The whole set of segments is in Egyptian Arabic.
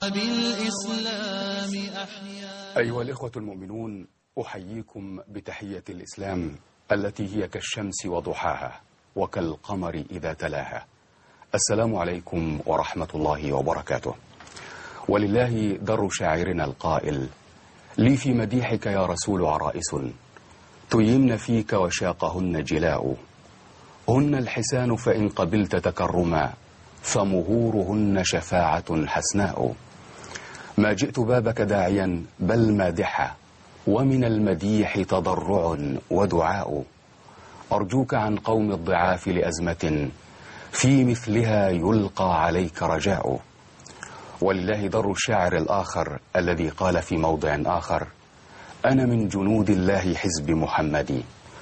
بالإسلام أحيا أيها الإخوة المؤمنون أحييكم بتحية الإسلام التي هي كالشمس وضحاها وكالقمر إذا تلاها السلام عليكم ورحمة الله وبركاته ولله در شاعرنا القائل لي في مديحك يا رسول عرائس تيمن فيك وشاقهن جلاء هن الحسان فإن قبلت تكرما فمهورهن شفاعة حسناء ما جئت بابك داعيا بل مادحا ومن المديح تضرع ودعاء أرجوك عن قوم الضعاف لأزمة في مثلها يلقى عليك رجاء ولله در الشاعر الآخر الذي قال في موضع آخر أنا من جنود الله حزب محمد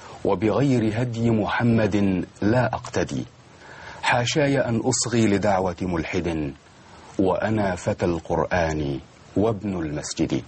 وبغير هدي محمد لا أقتدي حاشاي أن أصغي لدعوة ملحد وأنا فتى القرآن وابن المسجد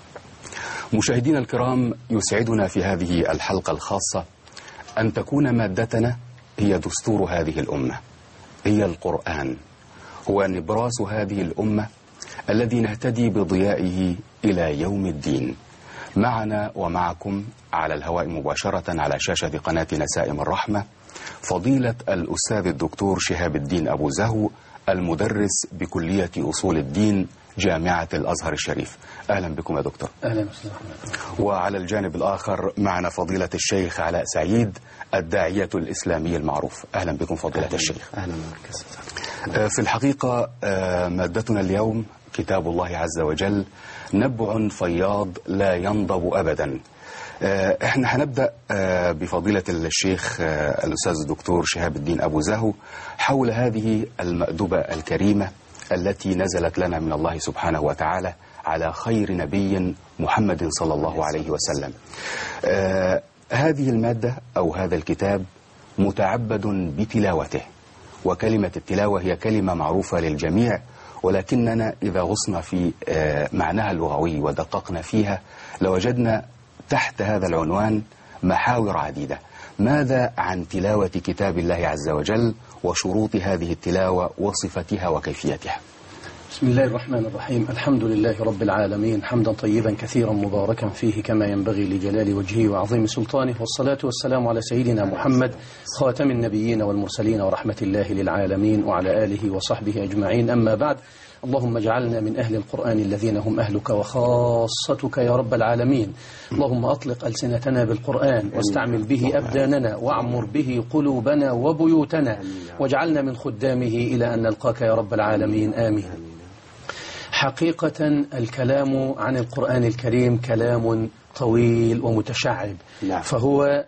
مشاهدينا الكرام يسعدنا في هذه الحلقة الخاصة أن تكون مادتنا هي دستور هذه الأمة هي القرآن هو نبراس هذه الأمة الذي نهتدي بضيائه إلى يوم الدين معنا ومعكم على الهواء مباشرة على شاشة قناة نسائم الرحمة فضيلة الأستاذ الدكتور شهاب الدين أبو زهو المدرس بكلية أصول الدين جامعة الأزهر الشريف أهلا بكم يا دكتور أهلا وسهلا وعلى الجانب الآخر معنا فضيلة الشيخ علاء سعيد الداعية الإسلامي المعروف أهلا بكم فضيلة الشيخ أهلا بك آه، في الحقيقة آه، مادتنا اليوم كتاب الله عز وجل نبع فياض لا ينضب أبدا آه، احنا هنبدأ آه، بفضيلة الشيخ آه، الأستاذ الدكتور شهاب الدين أبو زهو حول هذه المأدبة الكريمة التي نزلت لنا من الله سبحانه وتعالى على خير نبي محمد صلى الله عليه وسلم آه، هذه المادة أو هذا الكتاب متعبد بتلاوته وكلمة التلاوة هي كلمة معروفة للجميع ولكننا إذا غصنا في آه، معناها اللغوي ودققنا فيها لوجدنا تحت هذا العنوان محاور عديدة ماذا عن تلاوة كتاب الله عز وجل وشروط هذه التلاوة وصفتها وكيفيتها بسم الله الرحمن الرحيم الحمد لله رب العالمين حمدا طيبا كثيرا مباركا فيه كما ينبغي لجلال وجهه وعظيم سلطانه والصلاة والسلام على سيدنا محمد خاتم النبيين والمرسلين ورحمة الله للعالمين وعلى آله وصحبه أجمعين أما بعد اللهم اجعلنا من أهل القرآن الذين هم أهلك وخاصتك يا رب العالمين اللهم أطلق ألسنتنا بالقرآن واستعمل به أبداننا واعمر به قلوبنا وبيوتنا واجعلنا من خدامه إلى أن نلقاك يا رب العالمين آمين حقيقة الكلام عن القرآن الكريم كلام طويل ومتشعب نعم. فهو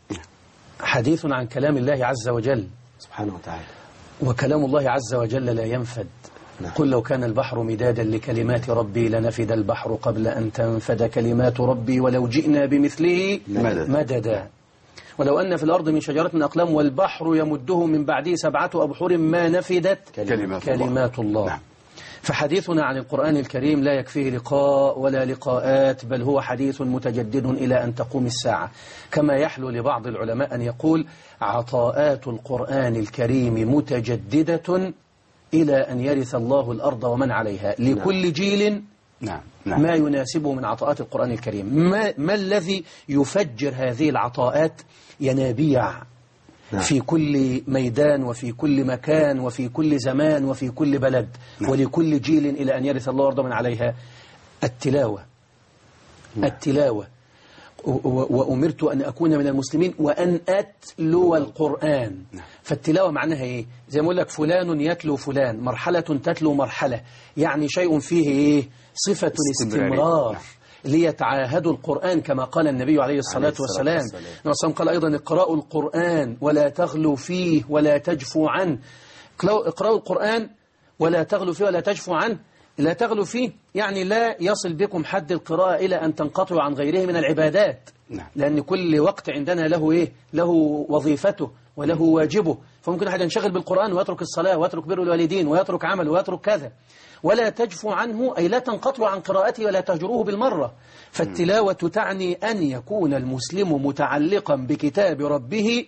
حديث عن كلام الله عز وجل سبحانه وتعالى وكلام الله عز وجل لا ينفد نعم. قل لو كان البحر مدادا لكلمات ربي لنفد البحر قبل أن تنفد كلمات ربي ولو جئنا بمثله مدد. مددا ولو أن في الأرض من شجرة من أقلام والبحر يمده من بعده سبعة أبحر ما نفدت كلمات الله. كلمات الله نعم. فحديثنا عن القرآن الكريم لا يكفيه لقاء ولا لقاءات بل هو حديث متجدد إلى أن تقوم الساعة كما يحلو لبعض العلماء أن يقول عطاءات القرآن الكريم متجددة إلى أن يرث الله الأرض ومن عليها لكل جيل نعم نعم ما يناسبه من عطاءات القرآن الكريم ما, ما الذي يفجر هذه العطاءات ينابيع نعم. في كل ميدان وفي كل مكان وفي كل زمان وفي كل بلد نعم. ولكل جيل إلى أن يرث الله الأرض من عليها التلاوة التلاوة و- و- وأمرت أن أكون من المسلمين وأن أتلو القرآن فالتلاوة معناها إيه زي ما أقول لك فلان يتلو فلان مرحلة تتلو مرحلة يعني شيء فيه إيه صفة استمرارية. الاستمرار نعم. ليتعاهدوا القرآن كما قال النبي عليه الصلاة الصلاة والسلام والسلام. النبي صلى الله عليه وسلم قال أيضا اقرأوا القرآن ولا تغلوا فيه ولا تجفوا عنه اقرأوا اقرأوا القرآن ولا تغلوا فيه ولا تجفوا عنه لا تغلوا فيه يعني لا يصل بكم حد القراءة إلى أن تنقطعوا عن غيره من العبادات نعم. لأن كل وقت عندنا له إيه له وظيفته وله واجبه فممكن أحد ينشغل بالقرآن ويترك الصلاة ويترك بر الوالدين ويترك عمله ويترك كذا ولا تجفوا عنه أي لا تنقطعوا عن قراءته ولا تهجروه بالمرة فالتلاوة تعني أن يكون المسلم متعلقا بكتاب ربه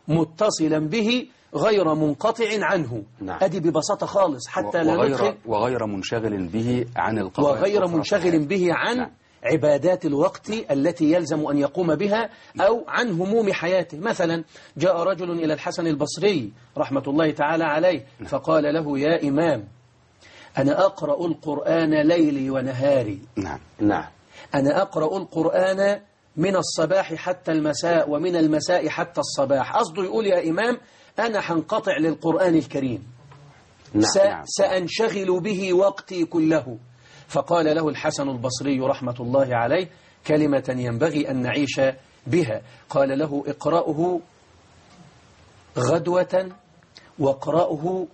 متصلا به غير منقطع عنه نعم. أدي ببساطة خالص حتى لا ندخل وغير, وغير منشغل به عن القضايا وغير الأخرى. منشغل به عن نعم. عبادات الوقت التي يلزم أن يقوم بها أو عن هموم حياته مثلا جاء رجل إلى الحسن البصري رحمة الله تعالى عليه فقال له يا إمام أنا أقرأ القرآن ليلي ونهاري نعم نعم أنا أقرأ القرآن من الصباح حتى المساء ومن المساء حتى الصباح قصده يقول يا إمام أنا حنقطع للقرآن الكريم س- نعم سأنشغل به وقتي كله فقال له الحسن البصري رحمة الله عليه كلمة ينبغي أن نعيش بها قال له اقرأه غدوة واقرأه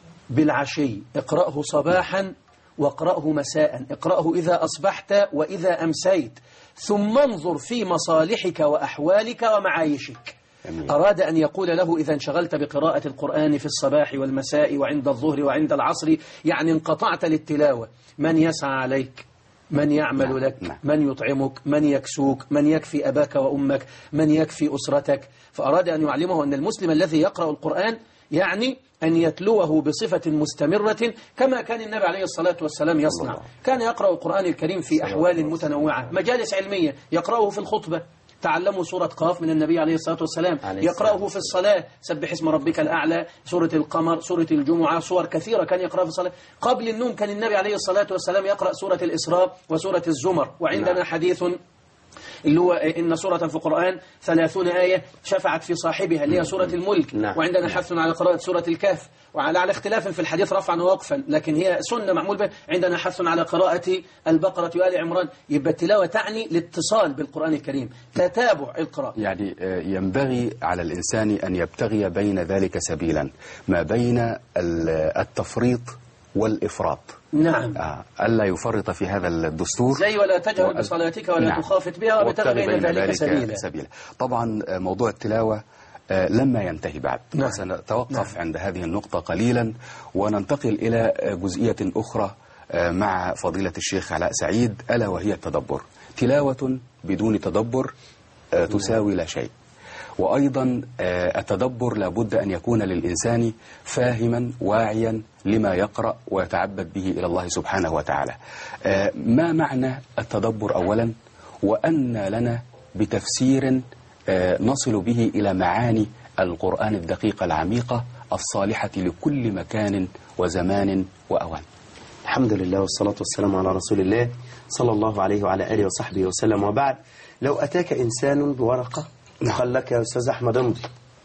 بالعشي اقرأه صباحا واقرأه مساء اقرأه إذا أصبحت وإذا أمسيت ثم انظر في مصالحك وأحوالك ومعايشك جميل. أراد أن يقول له إذا انشغلت بقراءة القرآن في الصباح والمساء وعند الظهر وعند العصر يعني انقطعت للتلاوة من يسعى عليك من يعمل نعم، لك نعم. من يطعمك من يكسوك من يكفي أباك وأمك من يكفي أسرتك فأراد أن يعلمه أن المسلم الذي يقرأ القرآن يعني أن يتلوه بصفة مستمرة كما كان النبي عليه الصلاة والسلام يصنع كان يقرأ القرآن الكريم في أحوال متنوعة مجالس علمية يقرأه في الخطبة تعلموا سورة قاف من النبي عليه الصلاة والسلام عليه يقرأه السلام. في الصلاة سبح اسم ربك الأعلى سورة القمر سورة الجمعة صور كثيرة كان يقرأ في الصلاة قبل النوم كان النبي عليه الصلاة والسلام يقرأ سورة الإسراء وسورة الزمر وعندنا نعم. حديث اللي هو إن سورة في القرآن ثلاثون آية شفعت في صاحبها اللي هي سورة الملك نعم. وعندنا حث على قراءة سورة الكهف وعلى على اختلاف في الحديث رفعا ووقفا لكن هي سنة معمول بها عندنا حث على قراءة البقرة وآل عمران يبقى التلاوة تعني الاتصال بالقرآن الكريم تتابع القراءة يعني آه، ينبغي على الإنسان أن يبتغي بين ذلك سبيلا ما بين ال- التفريط والإفراط نعم آه، ألا يفرط في هذا الدستور زي ولا تجهر وأ- بصلاتك ولا نعم. تخافت بها وابتغ بين ذلك سبيلا سبيلا طبعا آه، موضوع التلاوة آه، لما ينتهي بعد نعم. وسنتوقف عند هذه النقطة قليلا وننتقل إلى آه، جزئية أخرى آه، مع فضيلة الشيخ علاء سعيد ألا وهي التدبر تلاوة بدون تدبر آه، تساوي لا شيء وأيضا آه، التدبر لابد أن يكون للإنسان فاهما واعيا لما يقرأ ويتعبد به إلى الله سبحانه وتعالى آه، ما معنى التدبر أولا وأن لنا بتفسير آه، نصل به إلى معاني القرآن الدقيقة العميقة الصالحة لكل مكان وزمان وأوان الحمد لله والصلاة والسلام على رسول الله صلى الله عليه وعلى آله وصحبه وسلم وبعد لو أتاك إنسان بورقة وقال لك يا أستاذ أحمد امضي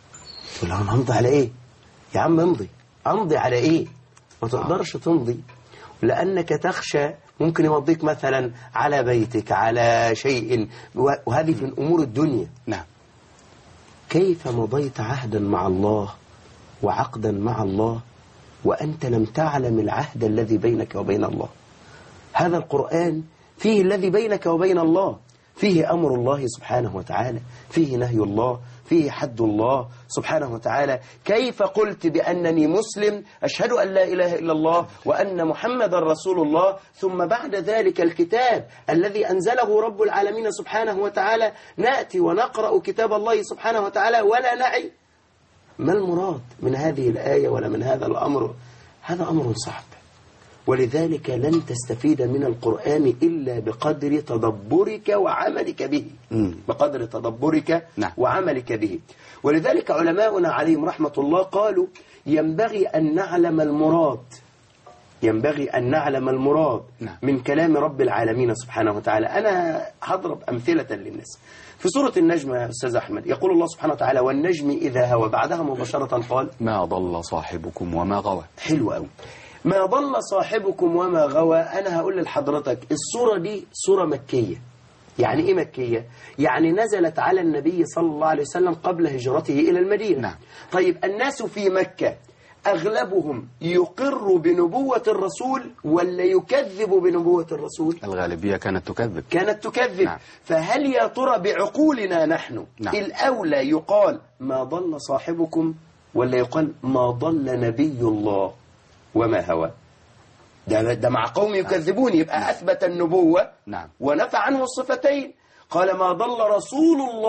تقول له أنا همضي على إيه يا عم امضي امضي على إيه ما تقدرش تمضي لأنك تخشى ممكن يمضيك مثلا على بيتك على شيء وهذه من أمور الدنيا نعم كيف مضيت عهدا مع الله وعقدا مع الله وأنت لم تعلم العهد الذي بينك وبين الله هذا القرآن فيه الذي بينك وبين الله فيه أمر الله سبحانه وتعالى فيه نهي الله فيه حد الله سبحانه وتعالى كيف قلت بأنني مسلم أشهد أن لا إله إلا الله وأن محمد رسول الله ثم بعد ذلك الكتاب الذي أنزله رب العالمين سبحانه وتعالى نأتي ونقرأ كتاب الله سبحانه وتعالى ولا نعي ما المراد من هذه الآية ولا من هذا الأمر هذا أمر صعب ولذلك لن تستفيد من القرآن إلا بقدر تدبرك وعملك به مم. بقدر تدبرك نعم. وعملك به ولذلك علماؤنا عليهم رحمة الله قالوا ينبغي أن نعلم المراد ينبغي أن نعلم المراد نعم. من كلام رب العالمين سبحانه وتعالى أنا هضرب أمثلة للناس في سورة النجم يا أستاذ أحمد يقول الله سبحانه وتعالى والنجم إذا هوى بعدها مباشرة قال ما ضل صاحبكم وما غوى حلو قوي ما ضل صاحبكم وما غوى أنا هقول لحضرتك السورة دي سورة مكية يعني إيه مكية؟ يعني نزلت على النبي صلى الله عليه وسلم قبل هجرته إلى المدينة نعم. طيب الناس في مكة أغلبهم يقر بنبوة الرسول ولا يكذب بنبوة الرسول الغالبية كانت تكذب كانت تكذب نعم. فهل يا ترى بعقولنا نحن نعم. الأولى يقال ما ضل صاحبكم ولا يقال ما ضل نبي الله وما هوى ده, ده مع قوم يكذبون يبقى أثبت النبوة نعم. ونفى عنه الصفتين قال ما ضل رسول الله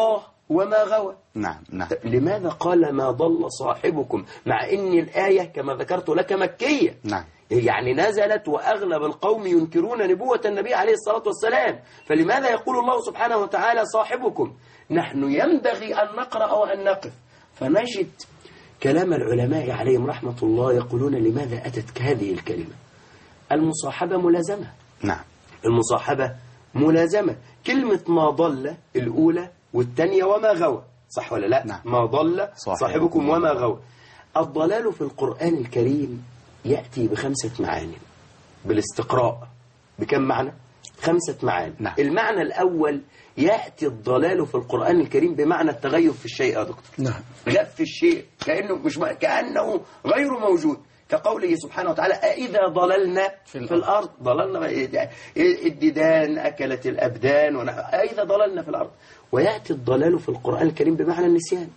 وما غوى نعم نعم لماذا قال ما ضل صاحبكم مع ان الآية كما ذكرت لك مكية نعم يعني نزلت وأغلب القوم ينكرون نبوة النبي عليه الصلاة والسلام فلماذا يقول الله سبحانه وتعالى صاحبكم نحن ينبغي أن نقرأ وأن نقف فنجد كلام العلماء عليهم رحمة الله يقولون لماذا أتت هذه الكلمة المصاحبة ملازمة نعم المصاحبة ملازمة كلمة ما ضل الأولى والثانية وما غوى صح ولا لا نعم. ما ضل صاحبكم صاحبكم وما غوى الضلال في القرآن الكريم يأتي بخمسة معاني بالاستقراء بكم معنى خمسة معاني نعم. المعنى الأول يأتي الضلال في القرآن الكريم بمعنى التغير في الشيء يا دكتور نعم غاب في الشيء كأنه مش م- كأنه غير موجود كقوله سبحانه وتعالى أإذا ضللنا في في الأرض, الأرض. ضللنا بقى- الديدان أكلت الأبدان ونحو أإذا ضللنا في الأرض ويأتي الضلال في القرآن الكريم بمعنى النسيان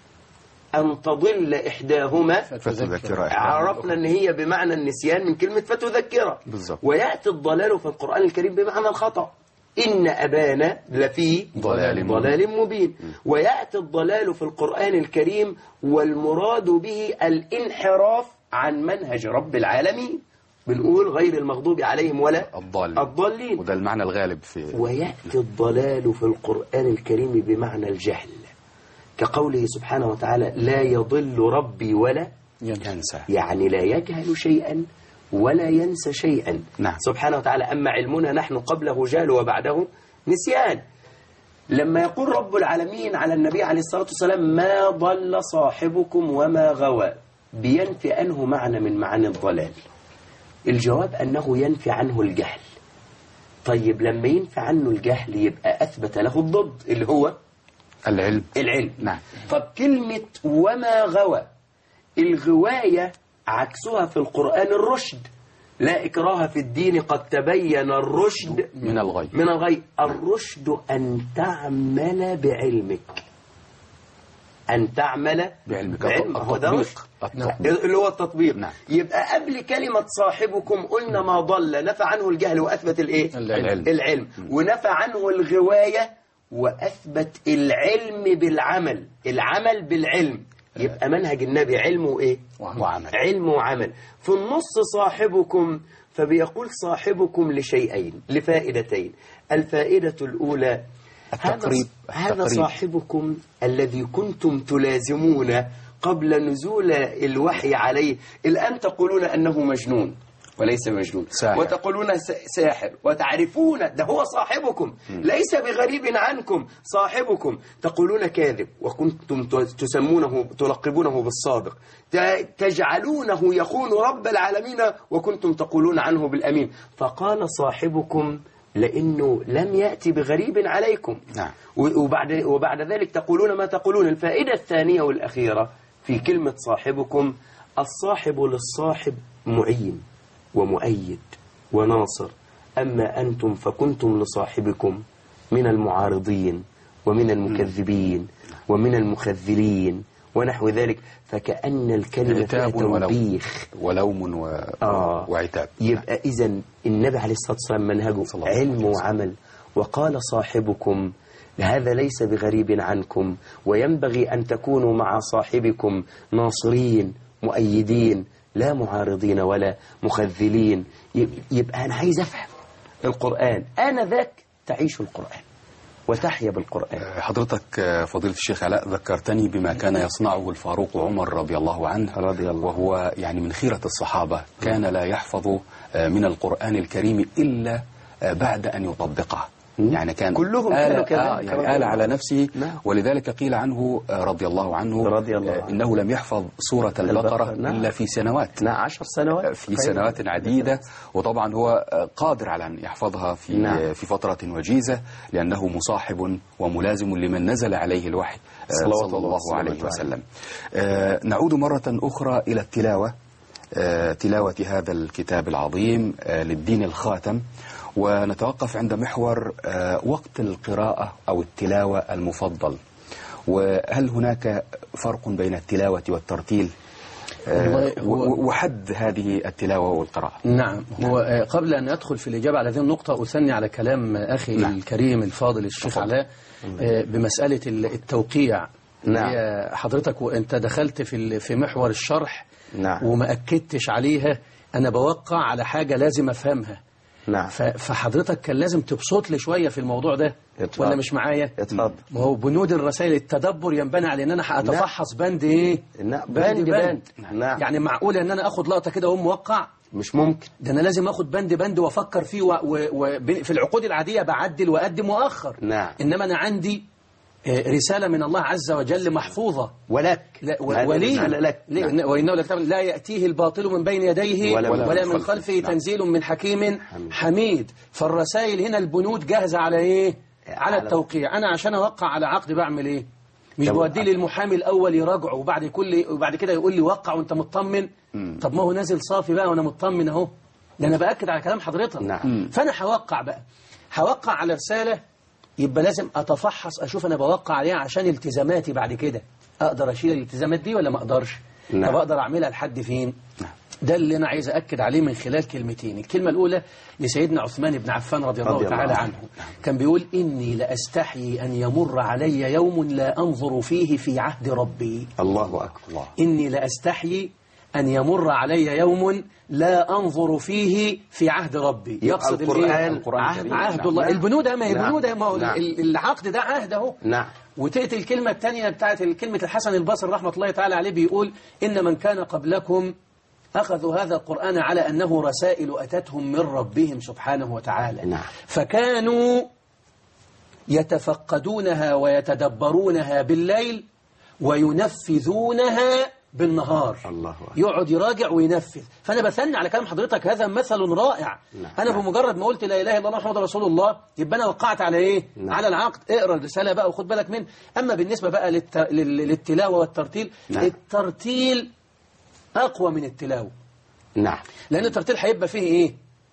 أن تضل إحداهما فتذكر عرفنا ان هي بمعنى النسيان من كلمة فتذكره بالظبط. ويأتي الضلال في القرآن الكريم بمعنى الخطأ إن أبانا لفي ضلال مبين. ضلال مبين ويأتي الضلال في القرآن الكريم والمراد به الانحراف عن منهج رب العالمين بنقول غير المغضوب عليهم ولا الضال الضالين وده المعنى الغالب في ويأتي الضلال في القرآن الكريم بمعنى الجهل كقوله سبحانه وتعالى لا يضل ربي ولا ينسى يعني لا يجهل شيئا ولا ينسى شيئا نعم. سبحانه وتعالى أما علمنا نحن قبله جهل وبعده نسيان لما يقول رب العالمين على النبي عليه الصلاة والسلام ما ضل صاحبكم وما غوى بينفي أنه معنى من معاني الضلال الجواب أنه ينفي عنه الجهل طيب لما ينفي عنه الجهل يبقى أثبت له الضد اللي هو العلم العلم نعم طب كلمة وما غوى الغواية عكسها في القرآن الرشد لا إكراه في الدين قد تبين الرشد من الغي من الغي الرشد أن تعمل بعلمك أن تعمل بعلمك بعلم. هو ده رشد. التطبيق التطبيق اللي هو التطبيق نعم. يبقى قبل كلمة صاحبكم قلنا ما ضل نفى عنه الجهل وأثبت الإيه العلم. العلم ونفى عنه الغواية وأثبت العلم بالعمل العمل بالعلم يبقى منهج النبي علم وإيه وعمل علم وعمل في النص صاحبكم فبيقول صاحبكم لشيئين لفائدتين الفائدة الأولى التقريب. هذا, هذا التقريب. صاحبكم الذي كنتم تلازمون قبل نزول الوحي عليه الآن تقولون أنه مجنون وليس مجنون ساحر. وتقولون س- ساحر وتعرفون ده هو صاحبكم ليس بغريب عنكم صاحبكم تقولون كاذب وكنتم ت- تسمونه تلقبونه بالصادق ت- تجعلونه يخون رب العالمين وكنتم تقولون عنه بالأمين فقال صاحبكم لأنه لم يأتي بغريب عليكم نعم. و- وبعد, وبعد ذلك تقولون ما تقولون الفائدة الثانية والأخيرة في كلمة صاحبكم الصاحب للصاحب معين ومؤيد وناصر أما أنتم فكنتم لصاحبكم من المعارضين ومن المكذبين ومن المخذلين ونحو ذلك فكأن الكلمة فيها عتاب ولوم توبيخ ولوم و... آه. وعتاب يبقى إذا النبي عليه الصلاة والسلام منهجه صلى الله عليه علم وسلم. وعمل وقال صاحبكم هذا ليس بغريب عنكم وينبغي أن تكونوا مع صاحبكم ناصرين مؤيدين لا معارضين ولا مخذلين يب- يبقى أنا عايز أفهم القرآن أنا ذاك تعيش القرآن وتحيا بالقرآن حضرتك آه، فضيلة الشيخ علاء ذكرتني بما كان يصنعه الفاروق عمر رضي الله عنه رضي الله. وهو يعني من خيرة الصحابة كان لا يحفظ آه، من القرآن الكريم إلا آه، بعد أن يطبقه مم. يعني كان كلهم آل كانوا كذلك آه رضي يعني الله آل على نفسه نعم. ولذلك قيل عنه آه، رضي الله عنه رضي الله آه، عنه. إنه لم يحفظ سورة البقرة البقرة، نعم. إلا في سنوات نا عشر سنوات في سنوات عديدة وطبعا هو قادر على أن يحفظها في نعم. في فترة وجيزة لأنه مصاحب وملازم لمن نزل عليه الوحي آه، صلوات صلى الله الله وسلامه عليه عليه. وسلم آه، نعود مرة أخرى إلى التلاوة آه، تلاوة هذا الكتاب العظيم آه، للدين الخاتم ونتوقف عند محور آه، وقت القراءة أو التلاوة المفضل وهل هناك فرق بين التلاوة والترتيل آه، والله هو- و- و- وحد هذه التلاوة والقراءة نعم هو آه، قبل أن أدخل في الإجابة على هذه النقطة أثني على كلام آه، أخي نعم. الكريم الفاضل الشيخ تفضل. علاء آه، بمسألة ال- التوقيع نعم. هي حضرتك وأنت دخلت في ال- في محور الشرح نعم. وما أكدتش عليها أنا بوقع على حاجة لازم أفهمها نعم ف- فحضرتك كان لازم تبسط لي شوية في الموضوع ده اتفضل. ولا مش معايا اتفضل ما هو بنود الرسائل التدبر ينبني على ان انا هتفحص بند ايه نعم. بند بند. نعم. يعني معقول ان انا اخد لقطه كده واقوم موقع مش ممكن ده انا لازم اخد بند بند وافكر فيه و... و... و... ب- في العقود العاديه بعدل واقدم واخر نعم. انما انا عندي آه، رساله من الله عز وجل محفوظه ولك لا و- هذا ولي رسالة لك ليه؟ نعم. وإنه لكتاب لا يأتيه الباطل من بين يديه ولا ولا, من ولا خلفه. من خلفه نعم. تنزيل من حكيم حميد. حميد فالرسائل هنا البنود جاهزة على إيه على على- التوقيع أنا عشان أوقع على عقد بعمل إيه مش طب- بوديه للمحامي الأول يراجعه وبعد كل وبعد كده يقول لي وقع وأنت مطمن طب ما هو نازل صافي بقى وأنا مطمن أهو ده أنا بأكد على كلام حضرتك نعم. فأنا هوقع بقى هوقع على رسالة يبقى لازم أتفحص أشوف أنا بوقع عليها عشان التزاماتي بعد كده أقدر أشيل الالتزامات دي ولا ما أقدرش نعم. طب أقدر أعملها لحد فين ده اللي أنا عايز أكد عليه من خلال كلمتين الكلمة الأولى لسيدنا عثمان بن عفان رضي الله رضي الله تعالى عنه. عنه كان بيقول إني لأستحيي أن يمر علي يوم لا أنظر فيه في عهد ربي الله أكبر الله إني لأستحيي أن يمر علي يوم لا أنظر فيه في عهد ربي يبقى يقصد القرآن الإيه؟ القرآن عهد, الكريم. عهد نعم. الله نعم. البنود ما هي نعم. البنود ما هو نعم. ال- العقد ده عهد أهو نعم وتأتي الكلمة الثانية بتاعت كلمة الحسن البصري رحمة الله تعالى عليه بيقول إن من كان قبلكم أخذوا هذا القرآن على أنه رسائل أتتهم من ربهم سبحانه وتعالى نعم. فكانوا يتفقدونها ويتدبرونها بالليل وينفذونها بالنهار الله أكبر. يقعد يراجع وينفذ فأنا بثني على كلام حضرتك هذا مثل رائع نعم. أنا نعم. بمجرد ما قلت لا إله إلا الله محمد رسول الله يبقى أنا وقعت على إيه نعم. على العقد اقرا الرسالة بقى وخد بالك منه أما بالنسبة بقى للت... لل... للتلاوة والترتيل نعم. الترتيل أقوى من التلاوة نعم لأن الترتيل هيبقى فيه إيه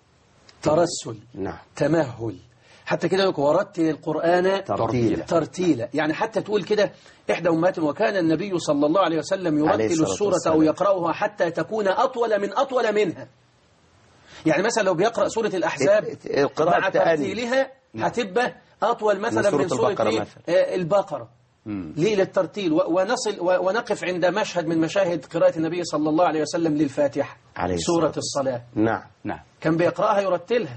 ترسل نعم تمهل حتى كده يقول ورتل القرآن ترتيلا. ترتيلا يعني حتى تقول كده إحدى أمهات وكان النبي صلى الله عليه وسلم عليه يرتل الصلاة السورة والسلام. أو يقرأها حتى تكون أطول من أطول منها يعني مثلا لو بيقرأ سورة الأحزاب ات- ات- القراءة مع التأني. ترتيلها هتبقى أطول مثلا سورة من سورة البقرة إيه؟ مثلا. آه، البقرة ليه للترتيل و- ونصل و- ونقف عند مشهد من مشاهد قراءة النبي صلى الله عليه وسلم للفاتحة عليه سورة الصلاة الصلاة نعم نعم كان بيقرأها يرتلها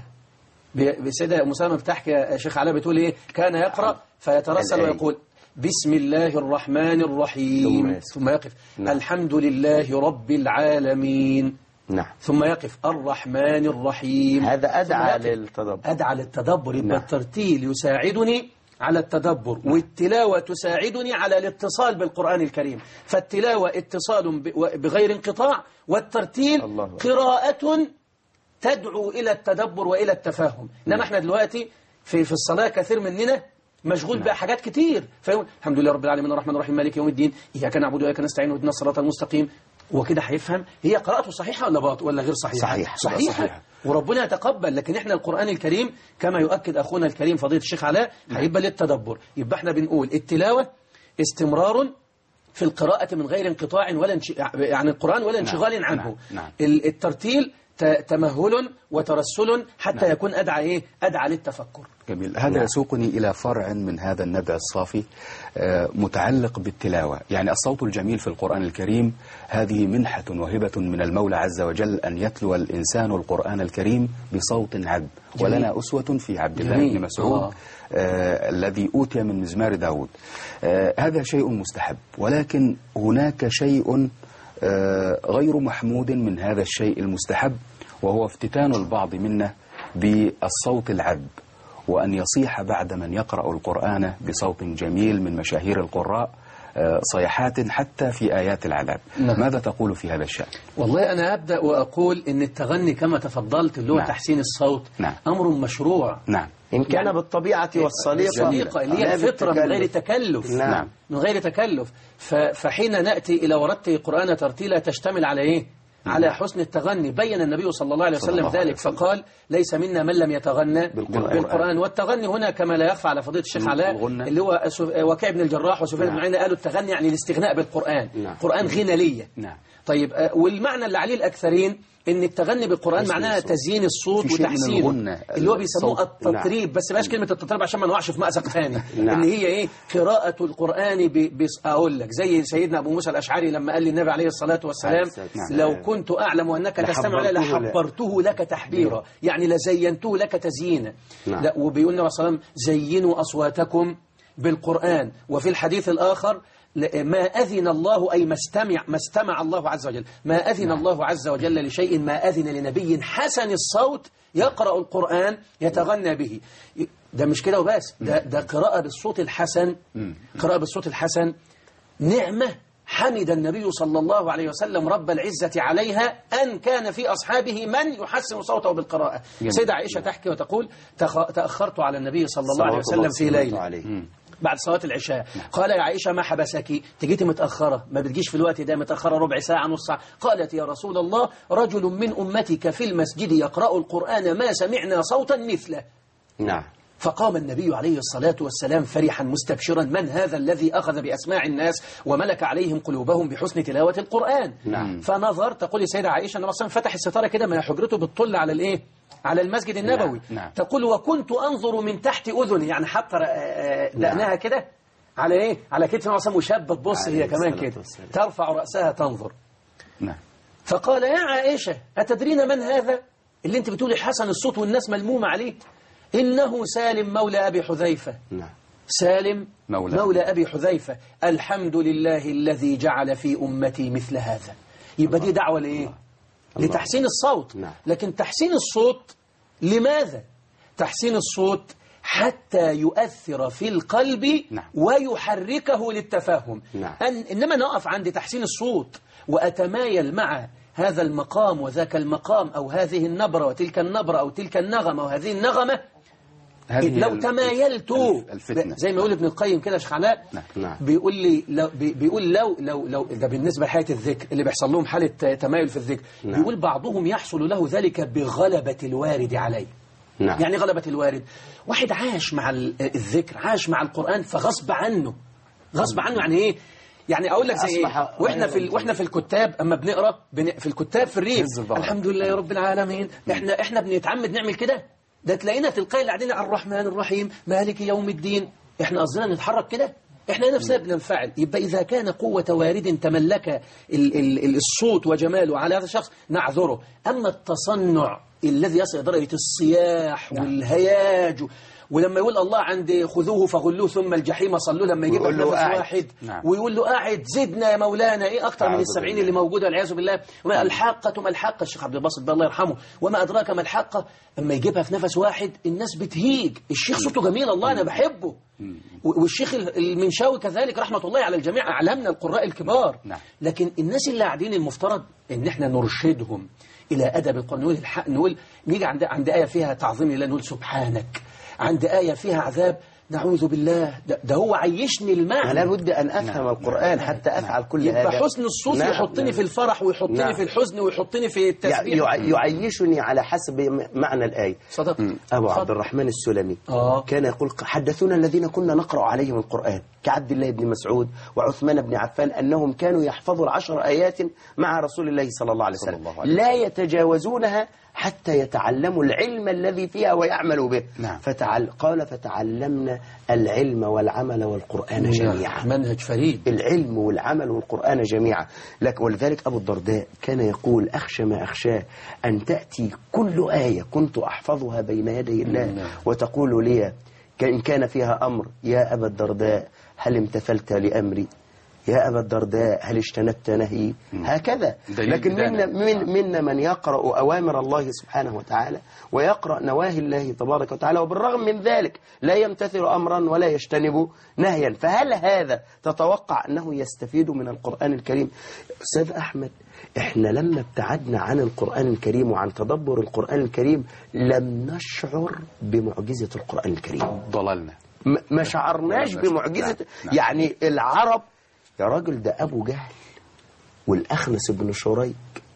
ب- بسيدة أم سلمة بتحكي يا شيخ علاء بتقول إيه كان يقرأ فيترسل الآية. ويقول بسم الله الرحمن ثم الرحيم يقف. ثم يقف نعم. الحمد لله رب العالمين نعم ثم يقف الرحمن الرحيم هذا أدعى ثم يقف. للتدبر أدعى للتدبر يبقى نعم. الترتيل يساعدني على التدبر والتلاوة تساعدني على الاتصال بالقرآن الكريم فالتلاوة اتصال ب- و- بغير انقطاع والترتيل الله أكبر. قراءة تدعو إلى التدبر وإلى التفاهم إنما احنا دلوقتي في في الصلاة كثير مننا مشغول بحاجات كتير فيقول الحمد لله رب العالمين الرحمن الرحيم مالك يوم الدين إياك نعبد وإياك نستعين واهدنا الصراط المستقيم وكده هيفهم هي قراءته صحيحة ولا باطل ولا غير صحيحة صحيح. صحيحة, صحيحة. وربنا يتقبل لكن احنا القرآن الكريم كما يؤكد أخونا الكريم فضيلة الشيخ علاء هيبقى للتدبر يبقى احنا بنقول التلاوة استمرار في القراءة من غير انقطاع ولا انش... يعني القرآن ولا انشغال عنه نعم، نعم. ال- الترتيل ت- تمهل وترسل حتى يكون أدعى إيه؟ أدعى للتفكر جميل هذا نعم. يسوقني إلى فرع من هذا النبع الصافي آه، متعلق بالتلاوة يعني الصوت الجميل في القرآن الكريم هذه منحة وهبة من المولى عز وجل أن يتلو الإنسان القرآن الكريم بصوت عذب جميل. ولنا أسوة في عبد الله جميل. بن مسعود الله. آه الذي أوتي من مزمار داود آه هذا شيء مستحب ولكن هناك شيء آه غير محمود من هذا الشيء المستحب وهو افتتان البعض منا بالصوت العذب وأن يصيح بعد من يقرأ القرآن بصوت جميل من مشاهير القراء آه، صيحات حتى في آيات العذاب نعم. ماذا تقول في هذا الشأن؟ والله أنا أبدأ وأقول إن التغني كما تفضلت اللي هو نعم. تحسين الصوت نعم. أمر مشروع نعم إن كان بالطبيعة والصليقة الصديقة اللي هي لا الفطرة من غير بالتكلف. تكلف نعم. من غير تكلف ف- فحين نأتي إلى ورتل القرآن ترتيلا تشتمل على إيه؟ على حسن التغني بين النبي صلى الله عليه صلى وسلم الله عليه ذلك وسلم. فقال ليس منا من لم يتغنى بالقرآن. بالقرآن والتغني هنا كما لا يخفى على فضيلة الشيخ علاء الغنى. اللي هو سف- وكيع بن الجراح وسفيان بن نعم. عيينة قالوا التغني يعني الاستغناء بالقرآن نعم. قرآن غنى ليا نعم طيب آه، والمعنى اللي عليه الأكثرين إن التغني بالقرآن حسن معناها الصوت. تزيين الصوت في شيء من وتحسينه الغنة، اللي هو بيسموه الصوت. التطريب بس بلاش كلمة التطريب عشان ما نوقعش في مأزق ثاني نعم. إن هي إيه قراءة القرآن ب... بس أقول لك زي سيدنا أبو موسى الأشعري لما قال للنبي عليه الصلاة والسلام عليه الصلاة والسلام. لو كنت أعلم أنك تستمع إليه لحبرته لك. لحبرته لك تحبيرا يعني لزينته لك تزيينا نعم. لا وبيقول النبي صلى الله عليه وسلم زينوا أصواتكم بالقرآن وفي الحديث الآخر ل- ما أذن الله أي ما استمع, ما استمع الله عز وجل ما أذن الله عز وجل لشيء ما أذن لنبي حسن الصوت يقرأ القرآن يتغنى به ده مش كده وبس ده, ده قراءة بالصوت الحسن قراءة بالصوت الحسن نعمة حمد النبي صلى الله عليه وسلم رب العزة عليها أن كان في أصحابه من يحسن صوته بالقراءة جميل. سيدة عائشة تحكي وتقول تخ- تأخرت على النبي صلى الله عليه صلوات الله وسلم في وسلامه ليلة عليه. بعد صلاة العشاء قال يا عائشة ما حبسك تجيتي متأخرة ما بتجيش في الوقت ده متأخرة ربع ساعة نص ساعة قالت يا رسول الله رجل من أمتك في المسجد يقرأ القرآن ما سمعنا صوتا مثله نعم فقام النبي عليه الصلاة والسلام فرحا مستبشرا من هذا الذي أخذ بأسماع الناس وملك عليهم قلوبهم بحسن تلاوة القرآن نعم. فنظر تقول السيدة عائشة أنه أصلا فتح الستارة كده ما هي حجرته بتطل على الإيه على المسجد النبوي نعم. تقول وكنت أنظر من تحت أذني يعني حتى آه، آه، دقنها كده على إيه على كتف النبي وشابة تبص عليه هي كمان الصلاة كده والسلام. ترفع رأسها تنظر نعم فقال يا عائشة أتدرين من هذا اللي انت بتقولي حسن الصوت والناس ملمومة عليه إنه سالم مولى أبي حذيفة نعم سالم مولى. مولى أبي حذيفة الحمد لله الذي جعل في أمتي مثل هذا يبقى دي دعوة لإيه الله. لتحسين الصوت نعم. لكن تحسين الصوت لماذا تحسين الصوت حتى يؤثر في القلب نعم. ويحركه للتفاهم نعم. أن إنما نقف عند تحسين الصوت وأتمايل مع هذا المقام وذاك المقام أو هذه النبرة وتلك النبرة أو تلك النغمة وهذه النغمة هذه لو ال- تمايلت الف- الفتنة زي ما يقول ابن القيم كده يا شيخ علاء نعم. نعم. بيقول لي لو بي- بيقول لو لو لو ده بالنسبه لحاله الذكر اللي بيحصل لهم حاله تمايل في الذكر نعم. بيقول بعضهم يحصل له ذلك بغلبه الوارد عليه نعم يعني غلبة الوارد واحد عاش مع ال- الذكر عاش مع القرآن فغصب عنه غصب عنه يعني ايه يعني اقول لك زي ايه أصبح- واحنا في ال... واحنا في الكتاب اما بنقرا بن... في الكتاب في الريف تهز الظهر. الحمد لله يا رب العالمين احنا احنا بنتعمد نعمل كده ده تلاقينا تلقائي اللي قاعدين على الرحمن الرحيم مالك يوم الدين احنا قصدنا نتحرك كده احنا نفسنا بننفعل يبقى اذا كان قوه وارد تملك ال... ال... ال- الصوت وجماله على هذا الشخص نعذره اما التصنع الذي يصل درجه الصياح والهياج ولما يقول الله عند خذوه فغلوه ثم الجحيم صلوه لما يجيب لك ويقول له نفس قاعد. واحد نعم. ويقول له قاعد زدنا يا مولانا ايه اكتر من أعوذ السبعين بالله. اللي موجوده والعياذ بالله وما الحاقه ما الحاقه الشيخ عبد الباسط بقى الله يرحمه وما ادراك ما الحاقه اما يجيبها في نفس واحد الناس بتهيج الشيخ صوته جميل الله انا بحبه و- والشيخ ال- المنشاوي كذلك رحمه الله على الجميع اعلمنا القراء الكبار نعم. لكن الناس اللي قاعدين المفترض ان احنا نرشدهم الى ادب القران نقول الحق نقول نيجي عند عند ايه فيها تعظيم لله نقول سبحانك عند ايه فيها عذاب نعوذ بالله ده, ده هو عيشني المعنى أنا لابد أن أفهم القرآن حتى أفعل كل يبقى هذا حسن الصوت نعم، يحطني نعم. في الفرح ويحطني نعم. في الحزن ويحطني في يع- التسبيح يع- يعيشني على حسب م- معنى الآية صدق أبو عبد الرحمن السلمي آه. كان يقول حدثونا الذين كنا نقرأ عليهم القرآن كعبد الله بن مسعود وعثمان بن عفان أنهم كانوا يحفظوا العشر آيات مع رسول الله صلى الله عليه صلى وسلم الله عليه لا يتجاوزونها حتى يتعلموا العلم الذي فيها ويعملوا به نعم. فتعل قال فتعلمنا العلم والعمل والقرآن جميعا منهج فريد العلم والعمل والقرآن جميعا لك ولذلك أبو الدرداء كان يقول أخشى ما أخشاه أن تأتي كل آية كنت أحفظها بين يدي الله نعم. وتقول لي إن كان فيها أمر يا أبا الدرداء هل امتثلت لأمري يا أبا الدرداء هل اجتنبت نهي هكذا دليل لكن بدانة. منا, من منا من يقرأ أوامر الله سبحانه وتعالى ويقرأ نواهي الله تبارك وتعالى وبالرغم من ذلك لا يمتثل أمرا ولا يجتنب نهيا فهل هذا تتوقع أنه يستفيد من القرآن الكريم أستاذ أحمد إحنا لما ابتعدنا عن القرآن الكريم وعن تدبر القرآن الكريم لم نشعر بمعجزة القرآن الكريم ضللنا م- ما شعرناش نعم. بمعجزة نعم. يعني العرب يا راجل ده أبو جهل والأخنس بن شريك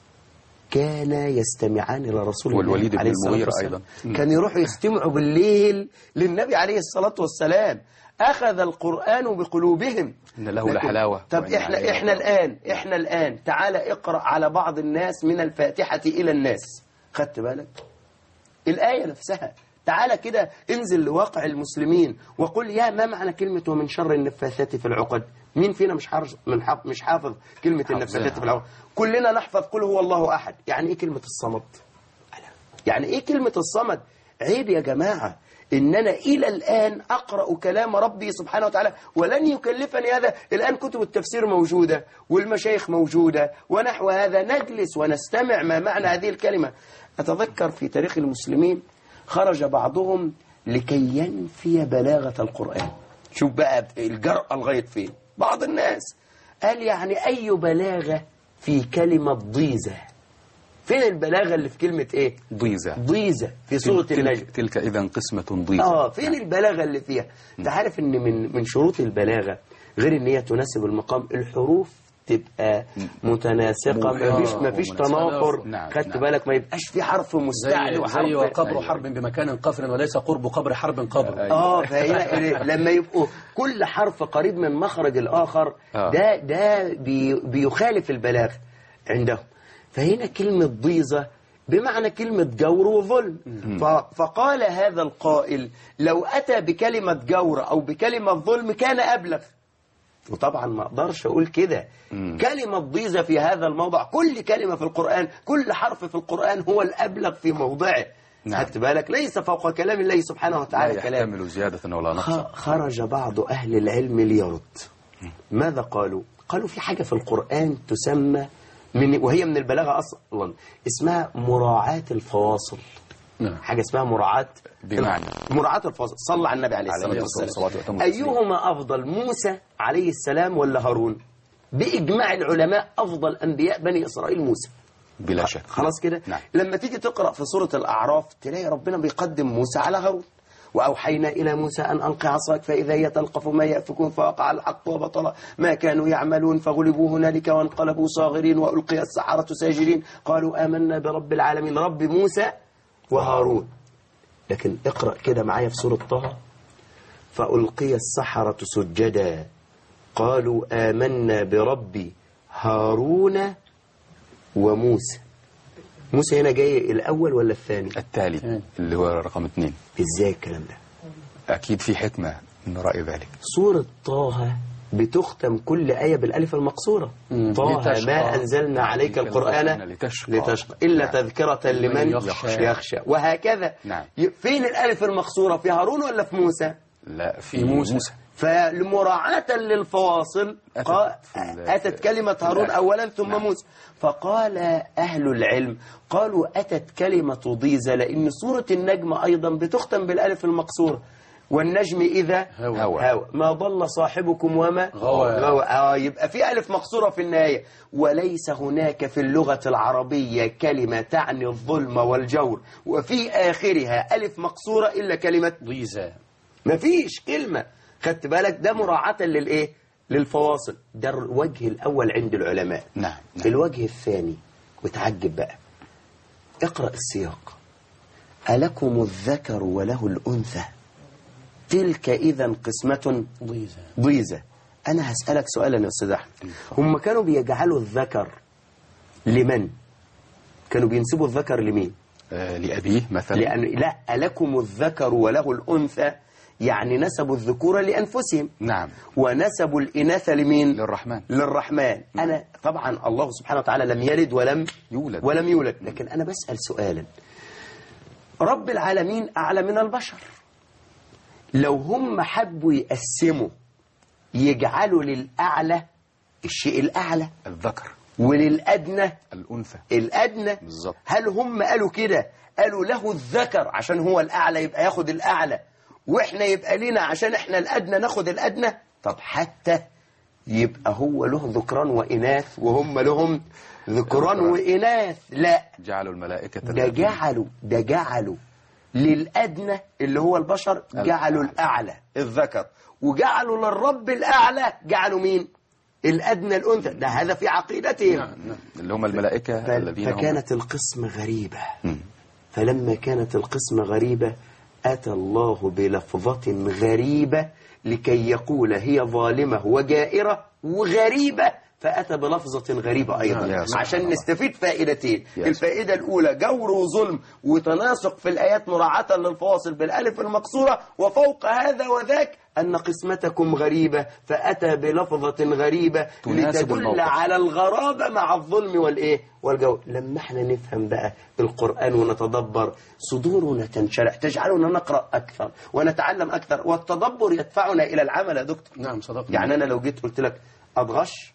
كانا يستمعان لرسول الله والوليد بن عليه الصلاة المغيرة والسلام. أيضا. كانوا يروحوا يستمعوا بالليل للنبي عليه الصلاة والسلام أخذ القرآن بقلوبهم إن له لكن- لحلاوة طب وإن إحنا عليه إحنا لطلاوة. الآن إحنا الآن تعال اقرأ على بعض الناس من الفاتحة إلى الناس خدت بالك الآية نفسها تعالى كده انزل لواقع المسلمين وقل يا ما معنى كلمة ومن شر النفاثات في العقد مين فينا مش حافظ من حافظ مش حافظ كلمة النفاثات في العقد كلنا نحفظ قل هو الله أحد يعني إيه كلمة الصمد يعني إيه كلمة الصمد عيب يا جماعة إن أنا إلى الآن أقرأ كلام ربي سبحانه وتعالى ولن يكلفني هذا الآن كتب التفسير موجودة والمشايخ موجودة ونحو هذا نجلس ونستمع ما معنى هذه الكلمة أتذكر في تاريخ المسلمين خرج بعضهم لكي ينفي بلاغة القرآن شوف بقى الجرأة لغاية فين بعض الناس قال يعني أي بلاغة في كلمة ضيزة فين البلاغة اللي في كلمة إيه ضيزة ضيزة في سورة تلك, النجم تلك إذا قسمة ضيزة اه فين البلاغه اللي فيها انت عارف ان من من شروط البلاغه غير ان هي تناسب المقام الحروف تبقى متناسقه آه، مفيش مفيش ومناسبة. تنافر نعم، خدت نعم. بالك ما يبقاش في حرف زي, مستعلي زي وحرف وقبر حرب بمكان قفر وليس قرب قبر حرب قبر اه فهنا لما يبقوا كل حرف قريب من مخرج الاخر آه. ده ده بي بيخالف البلاغ عندهم فهنا كلمه ضيزه بمعنى كلمة جور وظلم ف- فقال هذا القائل لو أتى بكلمة جور أو بكلمة ظلم كان أبلغ وطبعا ما اقدرش اقول كده كلمة ضيزة في هذا الموضع كل كلمة في القرآن كل حرف في القرآن هو الأبلغ في موضعه نعم. خدت بالك ليس فوق كلام الله سبحانه لا وتعالى كلام يحتمل زيادة ولا نقصا خ- خرج بعض أهل العلم ليرد ماذا قالوا؟ قالوا في حاجة في القرآن تسمى من وهي من البلاغة أصلا اسمها مراعاة الفواصل نعم. حاجة اسمها مراعاة بمعنى؟ مراعاة الفواصل صلى على النبي عليه الصلاة عليه الصلاة والسلام والسلام وأتم التسليم. أيهما أفضل موسى عليه السلام ولا هارون؟ بإجماع العلماء أفضل أنبياء بني إسرائيل موسى بلا شك خلاص كده نعم. لما تيجي تقرأ في سورة الأعراف تلاقي ربنا بيقدم موسى على هارون وأوحينا إلى موسى أن ألقي عصاك فإذا هي تلقف ما يأفكون فوقع الحق وبطل ما كانوا يعملون فغلبوا هنالك وانقلبوا صاغرين وألقي السحرة ساجدين قالوا آمنا برب العالمين رب موسى وهارون لكن اقرأ كده معايا في سورة طه فألقي السحرة سجدا قالوا آمنا برب هارون وموسى موسى هنا جاي الأول ولا الثاني التالي اللي هو رقم اثنين إزاي الكلام ده أكيد في حكمة من رأي ذلك سورة طه بتختم كل آية بالألف المقصورة طه لتشقى. ما أنزلنا عليك القرآن لتشقى. لتشقى إلا نعم. تذكرة لمن يخشى. يخشى وهكذا نعم. ي- فين الألف المقصورة في هارون ولا في موسى لا في, في موسى. موسى. فلمراعاة للفواصل أتت قا- في ال- أتت كلمة هارون نعم. أولا ثم نعم. موسى فقال أهل العلم قالوا أتت كلمة ضيزة لأن سورة النجم أيضا بتختم بالألف المقصورة والنجم إذا هوى. هوى. هوى ما ضل صاحبكم وما غوى. غوى. آه يبقى في ألف مقصورة في النهاية وليس هناك في اللغة العربية كلمة تعني الظلم والجور وفي آخرها ألف مقصورة إلا كلمة ضيزة مفيش كلمة خدت بالك ده مراعاة للإيه للفواصل ده الوجه الأول عند العلماء نعم نعم. الوجه الثاني وتعجب بقى اقرأ السياق ألكم الذكر وله الأنثى تلك إذا قسمة ضيزة ضيزة أنا هسألك سؤالا يا أستاذ أحمد هم كانوا بيجعلوا الذكر لمن كانوا بينسبوا الذكر لمين آه لأبيه مثلا لأن لا ألكم الذكر وله الأنثى يعني نسبوا الذكور لأنفسهم نعم ونسبوا الإناث لمين للرحمن للرحمن أنا طبعا الله سبحانه وتعالى لم يلد ولم يولد. ولم يولد لكن أنا بسأل سؤالا رب العالمين أعلى من البشر لو هم حبوا يقسموا يجعلوا للأعلى الشيء الأعلى الذكر وللأدنى الأنثى الأدنى بالظبط. هل هم قالوا كده قالوا له الذكر عشان هو الأعلى يبقى ياخد الأعلى وإحنا يبقى لنا عشان إحنا الأدنى ناخد الأدنى طب حتى يبقى هو له ذكران وإناث وهم لهم ذكران ذكران. وإناث لا جعلوا الملائكة ده جعلوا ده جعلوا للأدنى اللي هو البشر جعلوا الأعلى الذكر وجعلوا للرب الأعلى جعلوا مين الأدنى الأنثى ده هذا في عقيدتهم اللي هم الملائكة ف- الذين هم فكانت القسمة غريبة مم. فلما كانت القسمة غريبة أتى الله بلفظة غريبة لكي يقول هي ظالمة وجائرة وغريبة فأتى بلفظة غريبة أيضا يا سبحان عشان الله. نستفيد فائدتين يا الفائدة الأولى جور وظلم وتناسق في الآيات مراعاة للفواصل بالألف المقصورة وفوق هذا وذاك أن قسمتكم غريبة فأتى بلفظة غريبة تناسب لتدل الموقف. على الغرابة مع الظلم والإيه والجو لما احنا نفهم بقى القرآن ونتدبر صدورنا تنشرح تجعلنا نقرأ أكثر ونتعلم أكثر والتدبر يدفعنا إلى العمل يا دكتور نعم صدقت يعني أنا لو جيت قلت لك أضغش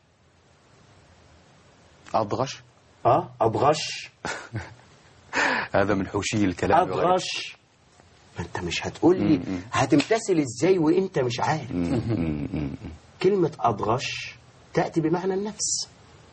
أضغش أه أضغش هذا من حوشي الكلام وغيره. أضغش ما أنت مش هتقول لي هتمتثل إزاي وأنت مش عارف مم، مم، مم. كلمة أضغش تأتي بمعنى النفس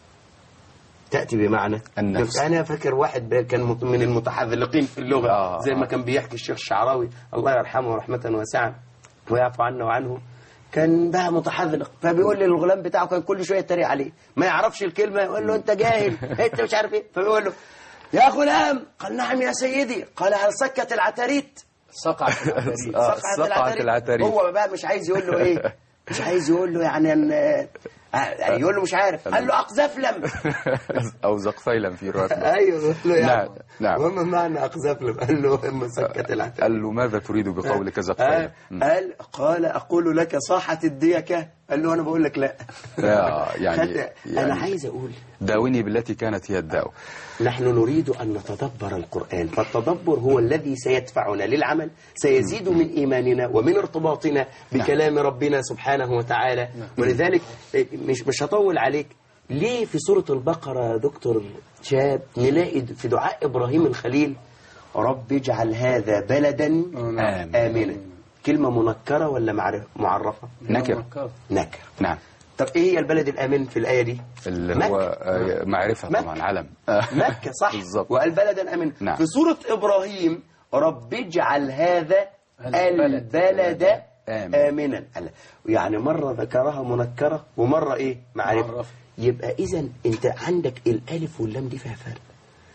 تأتي بمعنى النفس. أنا فاكر واحد ب- كان مت- من المتحذلقين في اللغة آه، زي ما آه. كان بيحكي الشيخ الشعراوي الله يرحمه رحمة واسعة ويعفو عنا وعنه كان بقى متحذلق فبيقول لي الغلام بتاعه كان كل شوية يتريق عليه ما يعرفش الكلمة يقول له أنت جاهل أنت مش عارف إيه فبيقول له يا غلام قال نعم يا سيدي قال هل سكت العتريت سقعت العفاريت. آه، سقعت سقعت العتريت. هو بقى مش عايز يقول له ايه مش عايز يقول له يعني ان آه، يقول له مش عارف قال له اقذفلم أو زقفيلا في رواية ايوه قال له نعم، يعني نعم. وما معنى اقذفلم قال له اما سكت العتريت قال له ماذا تريد بقولك زقفيلا آه، قال قال اقول لك صاحة الديكة قال له انا بقول لك لا لا يعني, خد- انا يعني عايز اقول داوني بالتي كانت هي الداء نحن نريد أن نتدبر القرآن فالتدبر هو الذي سيدفعنا للعمل سيزيد من إيماننا ومن ارتباطنا بكلام ربنا سبحانه وتعالى ولذلك مش مش هطول عليك ليه في سورة البقرة يا دكتور شاب نلاقي في دعاء إبراهيم الخليل رب اجعل هذا بلدا آمين. آمنا كلمة منكرة ولا معرفة معرفة نكر نكر نعم طب إيه هي البلد الآمن في الآية دي اللي مكة. هو آه، معرفة مكة. طبعا علم مكة صح بالظبط وقال بلدا أمن نعم. في سورة إبراهيم رب اجعل هذا البلد. البلد آمن. آمنا قال- يعني مرة ذكرها منكرة ومرة إيه معرفة معرفة. يبقى إذا أنت عندك الألف واللام دي فيها فرق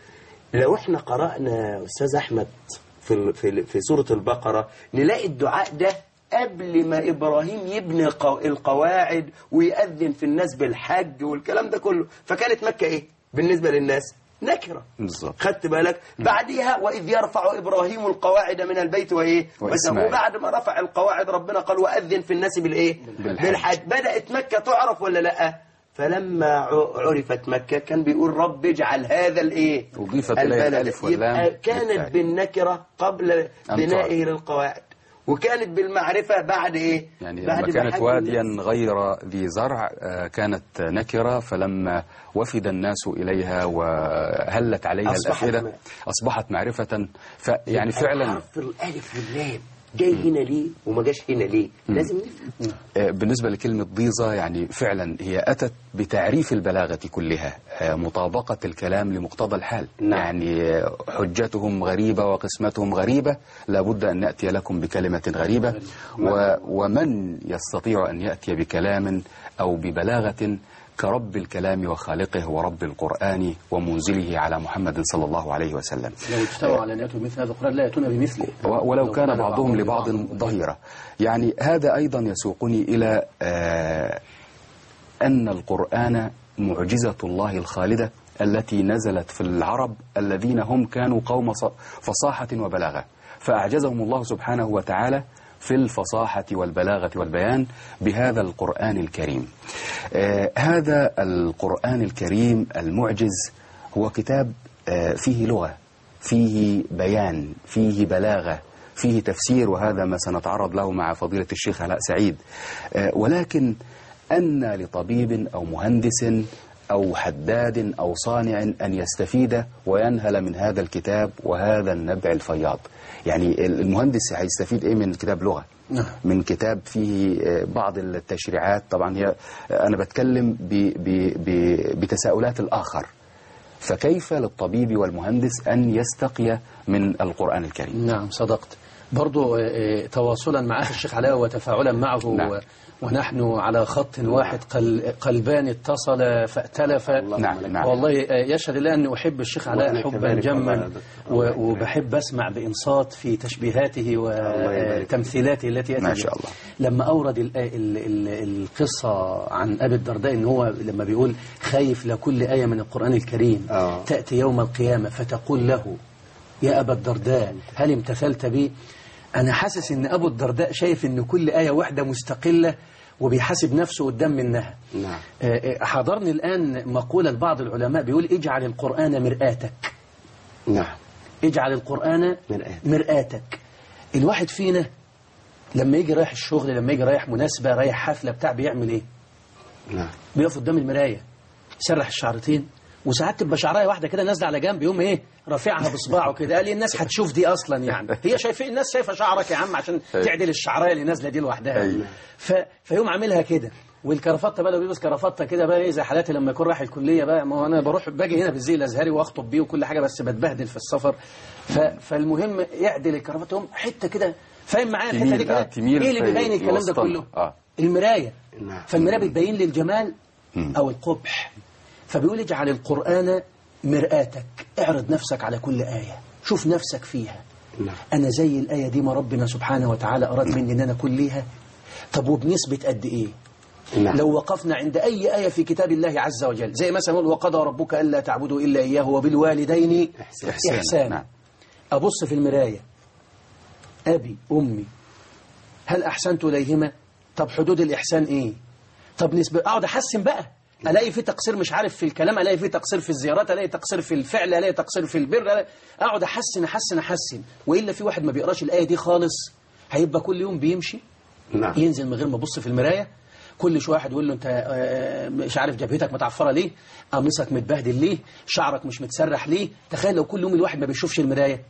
لو احنا قرأنا أستاذ أحمد في ال- في ال- في سورة البقرة نلاقي الدعاء ده قبل ما إبراهيم يبني قو- القواعد ويأذن في الناس بالحج والكلام ده كله فكانت مكة إيه بالنسبة للناس نكرة بالظبط خدت بالك بعديها وإذ يرفع إبراهيم القواعد من البيت وإيه بس وإسماعيل. وبعد ما رفع القواعد ربنا قال وأذن في الناس بالإيه بالحج. بالحج بدأت مكة تعرف ولا لأ فلما ع- عرفت مكة كان بيقول رب اجعل هذا الإيه أضيفت إليها البلد. الألف واللام يبقى كانت بالفعل. بالنكرة قبل أن بنائه للقواعد وكانت بالمعرفة بعد إيه يعني بعد لما ما كانت حج واديا الناس. غير ذي زرع آه، كانت نكرة فلما وفد الناس إليها وهلت عليها أصبحت الأفئدة ما- أصبحت معرفة فيعني فعلا حرف الألف واللام جاي هنا ليه وما جاش هنا ليه لازم نفهم آه، بالنسبة لكلمة ضيزة يعني فعلا هي أتت بتعريف البلاغة كلها آه، مطابقة الكلام لمقتضى الحال نعم. يعني آه، حجتهم غريبة وقسمتهم غريبة لابد أن نأتي لكم بكلمة غريبة و ومن يستطيع أن يأتي بكلام أو ببلاغة كرب الكلام وخالقه ورب القرآن ومنزله على محمد صلى الله عليه وسلم لو اجتمعوا على ان ياتوا بمثل هذا القران لا ياتون بمثله و- ولو كان بعضهم لبعض ظهيرا يعني هذا أيضا يسوقني إلى آه، أن القرآن معجزة الله الخالدة التي نزلت في العرب الذين هم كانوا قوم ص- فصاحة وبلاغة فأعجزهم الله سبحانه وتعالى في الفصاحة والبلاغة والبيان بهذا القرآن الكريم آه، هذا القرآن الكريم المعجز هو كتاب آه، فيه لغة فيه بيان فيه بلاغة فيه تفسير وهذا ما سنتعرض له مع فضيلة الشيخ علاء سعيد آه، ولكن أن لطبيب أو مهندس أو حداد أو صانع أن يستفيد وينهل من هذا الكتاب وهذا النبع الفياض يعني المهندس هيستفيد إيه من كتاب لغة نعم. من كتاب فيه آه، بعض التشريعات طبعا هي آه، أنا بتكلم ب ب ب بتساؤلات الآخر فكيف للطبيب والمهندس أن يستقي من القرآن الكريم نعم صدقت برضو آه، آه، تواصلا مع أخي الشيخ علاء وتفاعلا معه نعم. و- ونحن على خط واحد قل قلبان اتصل فأتلف نعم نعم والله آه، يشهد الله أني أحب الشيخ علاء وأنا حبا كذلك والله جما يا دكتور. الله و- يكرمك. وبحب أسمع بإنصات في تشبيهاته يبارك فيك. وتمثيلاته التي يأتي ما بها. شاء الله. لما أورد ال- ال- ال- القصة عن أبي الدرداء إن هو لما بيقول خايف لكل آية من القرآن الكريم آه. تأتي يوم القيامة فتقول له يا أبا الدرداء هل امتثلت بي أنا حاسس إن أبو الدرداء شايف إن كل آية واحدة مستقلة وبيحاسب نفسه قدام منها نعم آه، آه، حضرني الآن مقولة لبعض العلماء بيقول اجعل القرآن مرآتك نعم اجعل القرآن مرآتك. مرآتك الواحد فينا لما يجي رايح الشغل لما يجي رايح مناسبة رايح حفلة بتاع بيعمل ايه نعم بيقف قدام المراية يسرح الشعرتين وساعات تبقى شعرايه واحده كده نازله على جنب يقوم ايه رافعها بصباعه كده قال لي الناس هتشوف دي اصلا يعني هي شايفه الناس شايفه شعرك يا عم عشان تعدل الشعرايه اللي نازله دي لوحدها أيوة. ف... فيقوم عاملها كده والكرافته بقى لو بيلبس كرافته كده بقى ايه زي حالاتي لما يكون رايح الكليه بقى ما هو انا بروح باجي هنا في الزي الازهري واخطب بيه وكل حاجه بس بتبهدل في السفر ف... فالمهم يعدل الكرافته يقوم حته كده فاهم معايا الحته دي تميل- آه، كده تميل ايه اللي في- بيبين الكلام ده يوسطنها. كله آه. المرايه نعم. فالمرايه بتبين لي الجمال مم. او القبح فبيقول اجعل القرآن مرآتك اعرض نفسك على كل آية شوف نفسك فيها نعم أنا زي الآية دي ما ربنا سبحانه وتعالى أراد مني أن أنا أكون ليها طب وبنسبة قد إيه نعم لو وقفنا عند أي آية في كتاب الله عز وجل زي مثلا يقول وقضى ربك ألا تعبدوا إلا إياه وبالوالدين إحسانا. إحسانا, إحسانا، نعم. أبص في المراية أبي أمي هل أحسنت إليهما طب حدود الإحسان إيه طب نسبة أقعد أحسن بقى ألاقي في تقصير مش عارف في الكلام ألاقي في تقصير في الزيارات ألاقي تقصير في الفعل ألاقي تقصير في البر ألاقي... أقعد أحسن أحسن أحسن وإلا في واحد ما بيقراش الآية دي خالص هيبقى كل يوم بيمشي نعم ينزل من غير ما يبص في المراية كل شويه واحد يقول له انت آه، مش عارف جبهتك متعفره ليه قميصك متبهدل ليه شعرك مش متسرح ليه تخيل لو كل يوم الواحد ما بيشوفش المرايه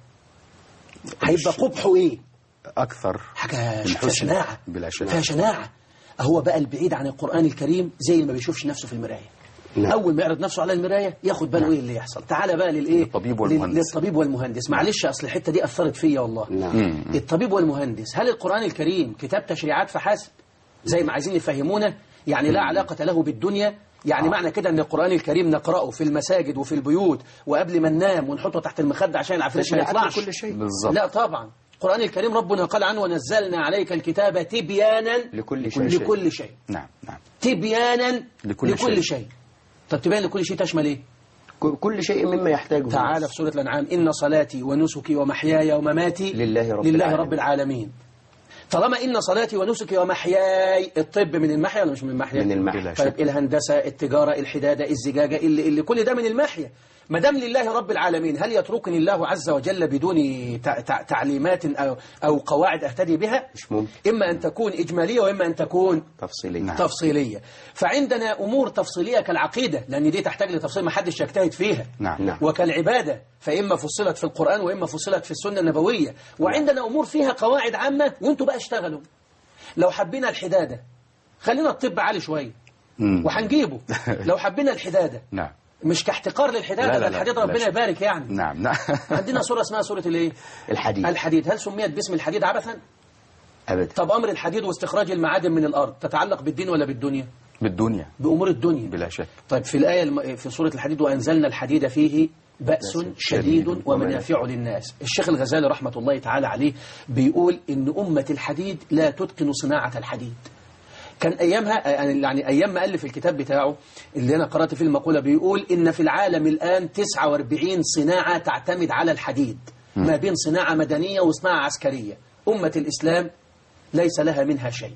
هيبقى قبحه ايه أكثر حاجه من فيها حسن. شناعه بلا شك. فيها شناعه هو بقى البعيد عن القران الكريم زي اللي ما بيشوفش نفسه في المرايه نعم. اول ما يعرض نفسه على المرايه ياخد باله ايه اللي يحصل تعالى بقى للايه للطبيب لل- والمهندس. للطبيب والمهندس معلش اصل الحته دي اثرت فيا والله نعم الطبيب والمهندس هل القرآن الكريم كتاب تشريعات فحسب زي ما عايزين يفهمونا يعني لا علاقة له بالدنيا يعني آه. معنى كده ان القرآن الكريم نقرأه في المساجد وفي البيوت وقبل ما ننام ونحطه تحت المخدة عشان العفريت ما تشريعات يطلعش لكل شيء. بالظبط. لا طبعا القرآن الكريم ربنا قال عنه ونزلنا عليك الكتاب تبيانا لكل شيء. لكل شيء نعم نعم تبيانا لكل لكل شيء. شيء طب تبين لكل شيء تشمل ايه ك- كل شيء مما يحتاجه تعالى الناس. في سورة الأنعام إن صلاتي ونسكي ومحياي ومماتي لله رب لله العالمين. رب العالمين طالما إن صلاتي ونسكي ومحياي الطب من المحيا ولا مش من المحيا؟ من المحيا. بلا طيب شك. الهندسة التجارة الحدادة الزجاجة اللي, اللي كل ده من المحيا ما دام لله رب العالمين هل يتركني الله عز وجل بدون تع- تع- تعليمات أو, أو قواعد أهتدي بها؟ مش ممكن إما أن تكون إجمالية وإما أن تكون تفصيلي نعم. تفصيلية فعندنا أمور تفصيلية كالعقيدة لأن دي تحتاج لتفصيل ما حدش يجتهد فيها نعم نعم. وكالعبادة فإما فصلت في القرآن وإما فصلت في السنة النبوية وعندنا أمور فيها قواعد عامة وانتوا بقى اشتغلوا لو حبينا الحدادة خلينا الطب عالي شوية مم. وهنجيبه لو حبينا الحدادة نعم مش كاحتقار للحدادة لا، لا، ده لا، الحديد لا ربنا شك. يبارك يعني نعم نعم عندنا سورة اسمها سورة الايه الحديد الحديد هل سميت باسم الحديد عبثا أبدا طب أمر الحديد واستخراج المعادن من الأرض تتعلق بالدين ولا بالدنيا بالدنيا بأمور الدنيا بلا شك طيب في الآية الم... في سورة الحديد وأنزلنا الحديد فيه بأس شديد ومنافع للناس الشيخ الغزالي رحمة الله تعالى عليه بيقول إن أمة الحديد لا تتقن صناعة الحديد كان أيامها يعني أيام ما ألف الكتاب بتاعه اللي أنا قرأت فيه المقولة بيقول إن في العالم الآن 49 صناعة تعتمد على الحديد ما بين صناعة مدنية وصناعة عسكرية أمة الإسلام ليس لها منها شيء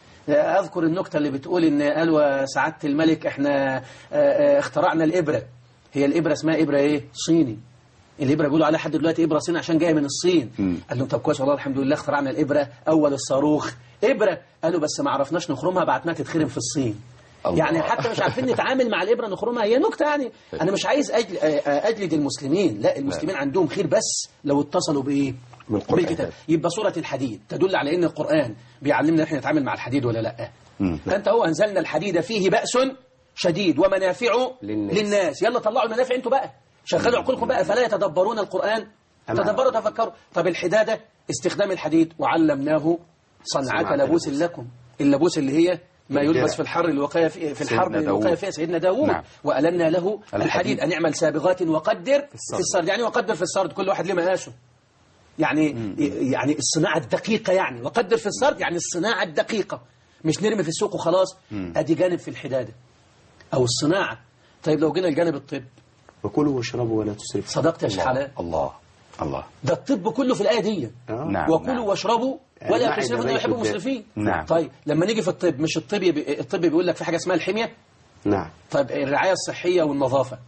أذكر النكتة اللي بتقول إن قالوا سعادة الملك إحنا آه، آه، اخترعنا الإبرة هي الإبرة اسمها إبرة إيه؟ صيني الإبرة بيقولوا عليها لحد دلوقتي إبرة صيني عشان جاية من الصين مم. قال لهم طب كويس والله الحمد لله اخترعنا الإبرة أول الصاروخ إبرة قالوا بس ما عرفناش نخرمها بعتناها تتخرم في الصين الله. يعني حتى مش عارفين نتعامل مع الإبرة نخرمها هي نكتة يعني أنا مش عايز أجل آه، آه، أجلد المسلمين لا المسلمين عندهم خير بس لو اتصلوا بإيه؟ بالقرآن. بالكتاب يبقى سورة الحديد تدل على ان القرآن بيعلمنا احنا نتعامل مع الحديد ولا لا مم. انت هو انزلنا الحديد فيه بأس شديد ومنافع للناس. للناس يلا طلعوا المنافع انتوا بقى شغلوا عقولكم بقى فلا يتدبرون القرآن أما- تدبروا تفكروا طب الحدادة استخدام الحديد وعلمناه صنعة صنعة لبوس لبوس. لكم اللبوس اللي هي ما الدرع. يلبس في الحر الوقاية في, في الحرب سيدنا الوقاية داوود. فيها سيدنا داوود نعم. وألنا له الحديد. الحديد أن يعمل سابغات وقدر في السرد. السرد يعني وقدر في السرد كل واحد له مقاسه يعني يعني الصناعة الدقيقة يعني وقدر في السرد يعني الصناعة الدقيقة مش نرمي في السوق وخلاص أدي جانب في الحدادة أو الصناعة طيب لو جينا لجانب الطب وكلوا واشربوا ولا تسرفوا صدقت يا شيخ علاء الله الله ده الطب كله في الآية دي آه. نعم وكلوا نعم. واشربوا يعني ولا معدة تسرفوا ما انه يحب ياخد المسرفين نعم. طيب لما نيجي في الطب مش الطب يبي- الطب بيقول لك في حاجه اسمها الحميه نعم طيب الرعايه الصحيه والنظافه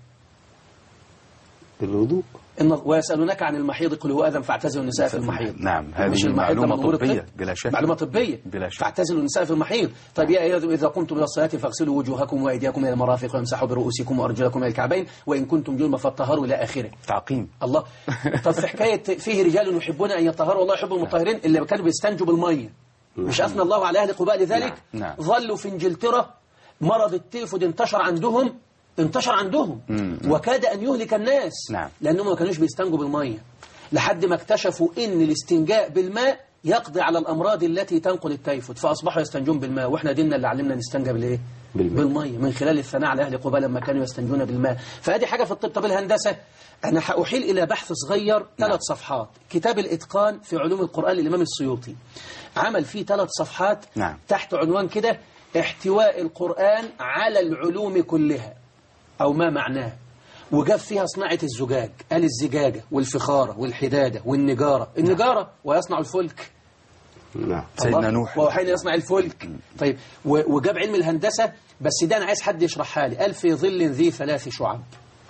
بالوضوء النظ- ويسالونك عن المحيض قل هو اذى فاعتزلوا النساء في المحيض نعم هذه مش المحيض ده معلومة من أمور طبية الطب. بلا شك معلومه طبيه بلا شك. فاعتزلوا النساء في المحيض طيب يا أيها اذا قمتم الى الصلاه فاغسلوا وجوهكم وايديكم الى المرافق وامسحوا برؤوسكم وارجلكم الى الكعبين وان كنتم جنبا فاطهروا الى اخره تعقيم الله طب في حكاية فيه رجال يحبون أن يطهروا والله يحب المطهرين اللي كانوا بيستنجوا بالمية مش أثنى الله على أهل قباء لذلك نعم، نعم. ظلوا في إنجلترا مرض التيفود انتشر عندهم انتشر عندهم وكاد أن يهلك الناس نعم. لأنهم ما كانوش بيستنجوا بالمية لحد ما اكتشفوا إن الاستنجاء بالماء يقضي على الأمراض التي تنقل التيفود فأصبحوا يستنجون بالماء وإحنا ديننا اللي علمنا نستنجى بالإيه؟ بالماء. بالمية من خلال الثناء على أهل قباء لما كانوا يستنجون بالماء فهذه حاجة في الطب طب الهندسة أنا هأحيل إلى بحث صغير ثلاث صفحات كتاب الإتقان في علوم القرآن للإمام السيوطي عمل فيه ثلاث صفحات نعم. تحت عنوان كده احتواء القرآن على العلوم كلها أو ما معناه وجاب فيها صناعة الزجاج قال الزجاجة والفخارة والحدادة والنجارة النجارة ويصنع الفلك نعم سيدنا الله. نوح. وحين يصنع الفلك طيب و- وجاب علم الهندسة بس ده أنا عايز حد يشرحها لي قال في ظل ذي ثلاث شعب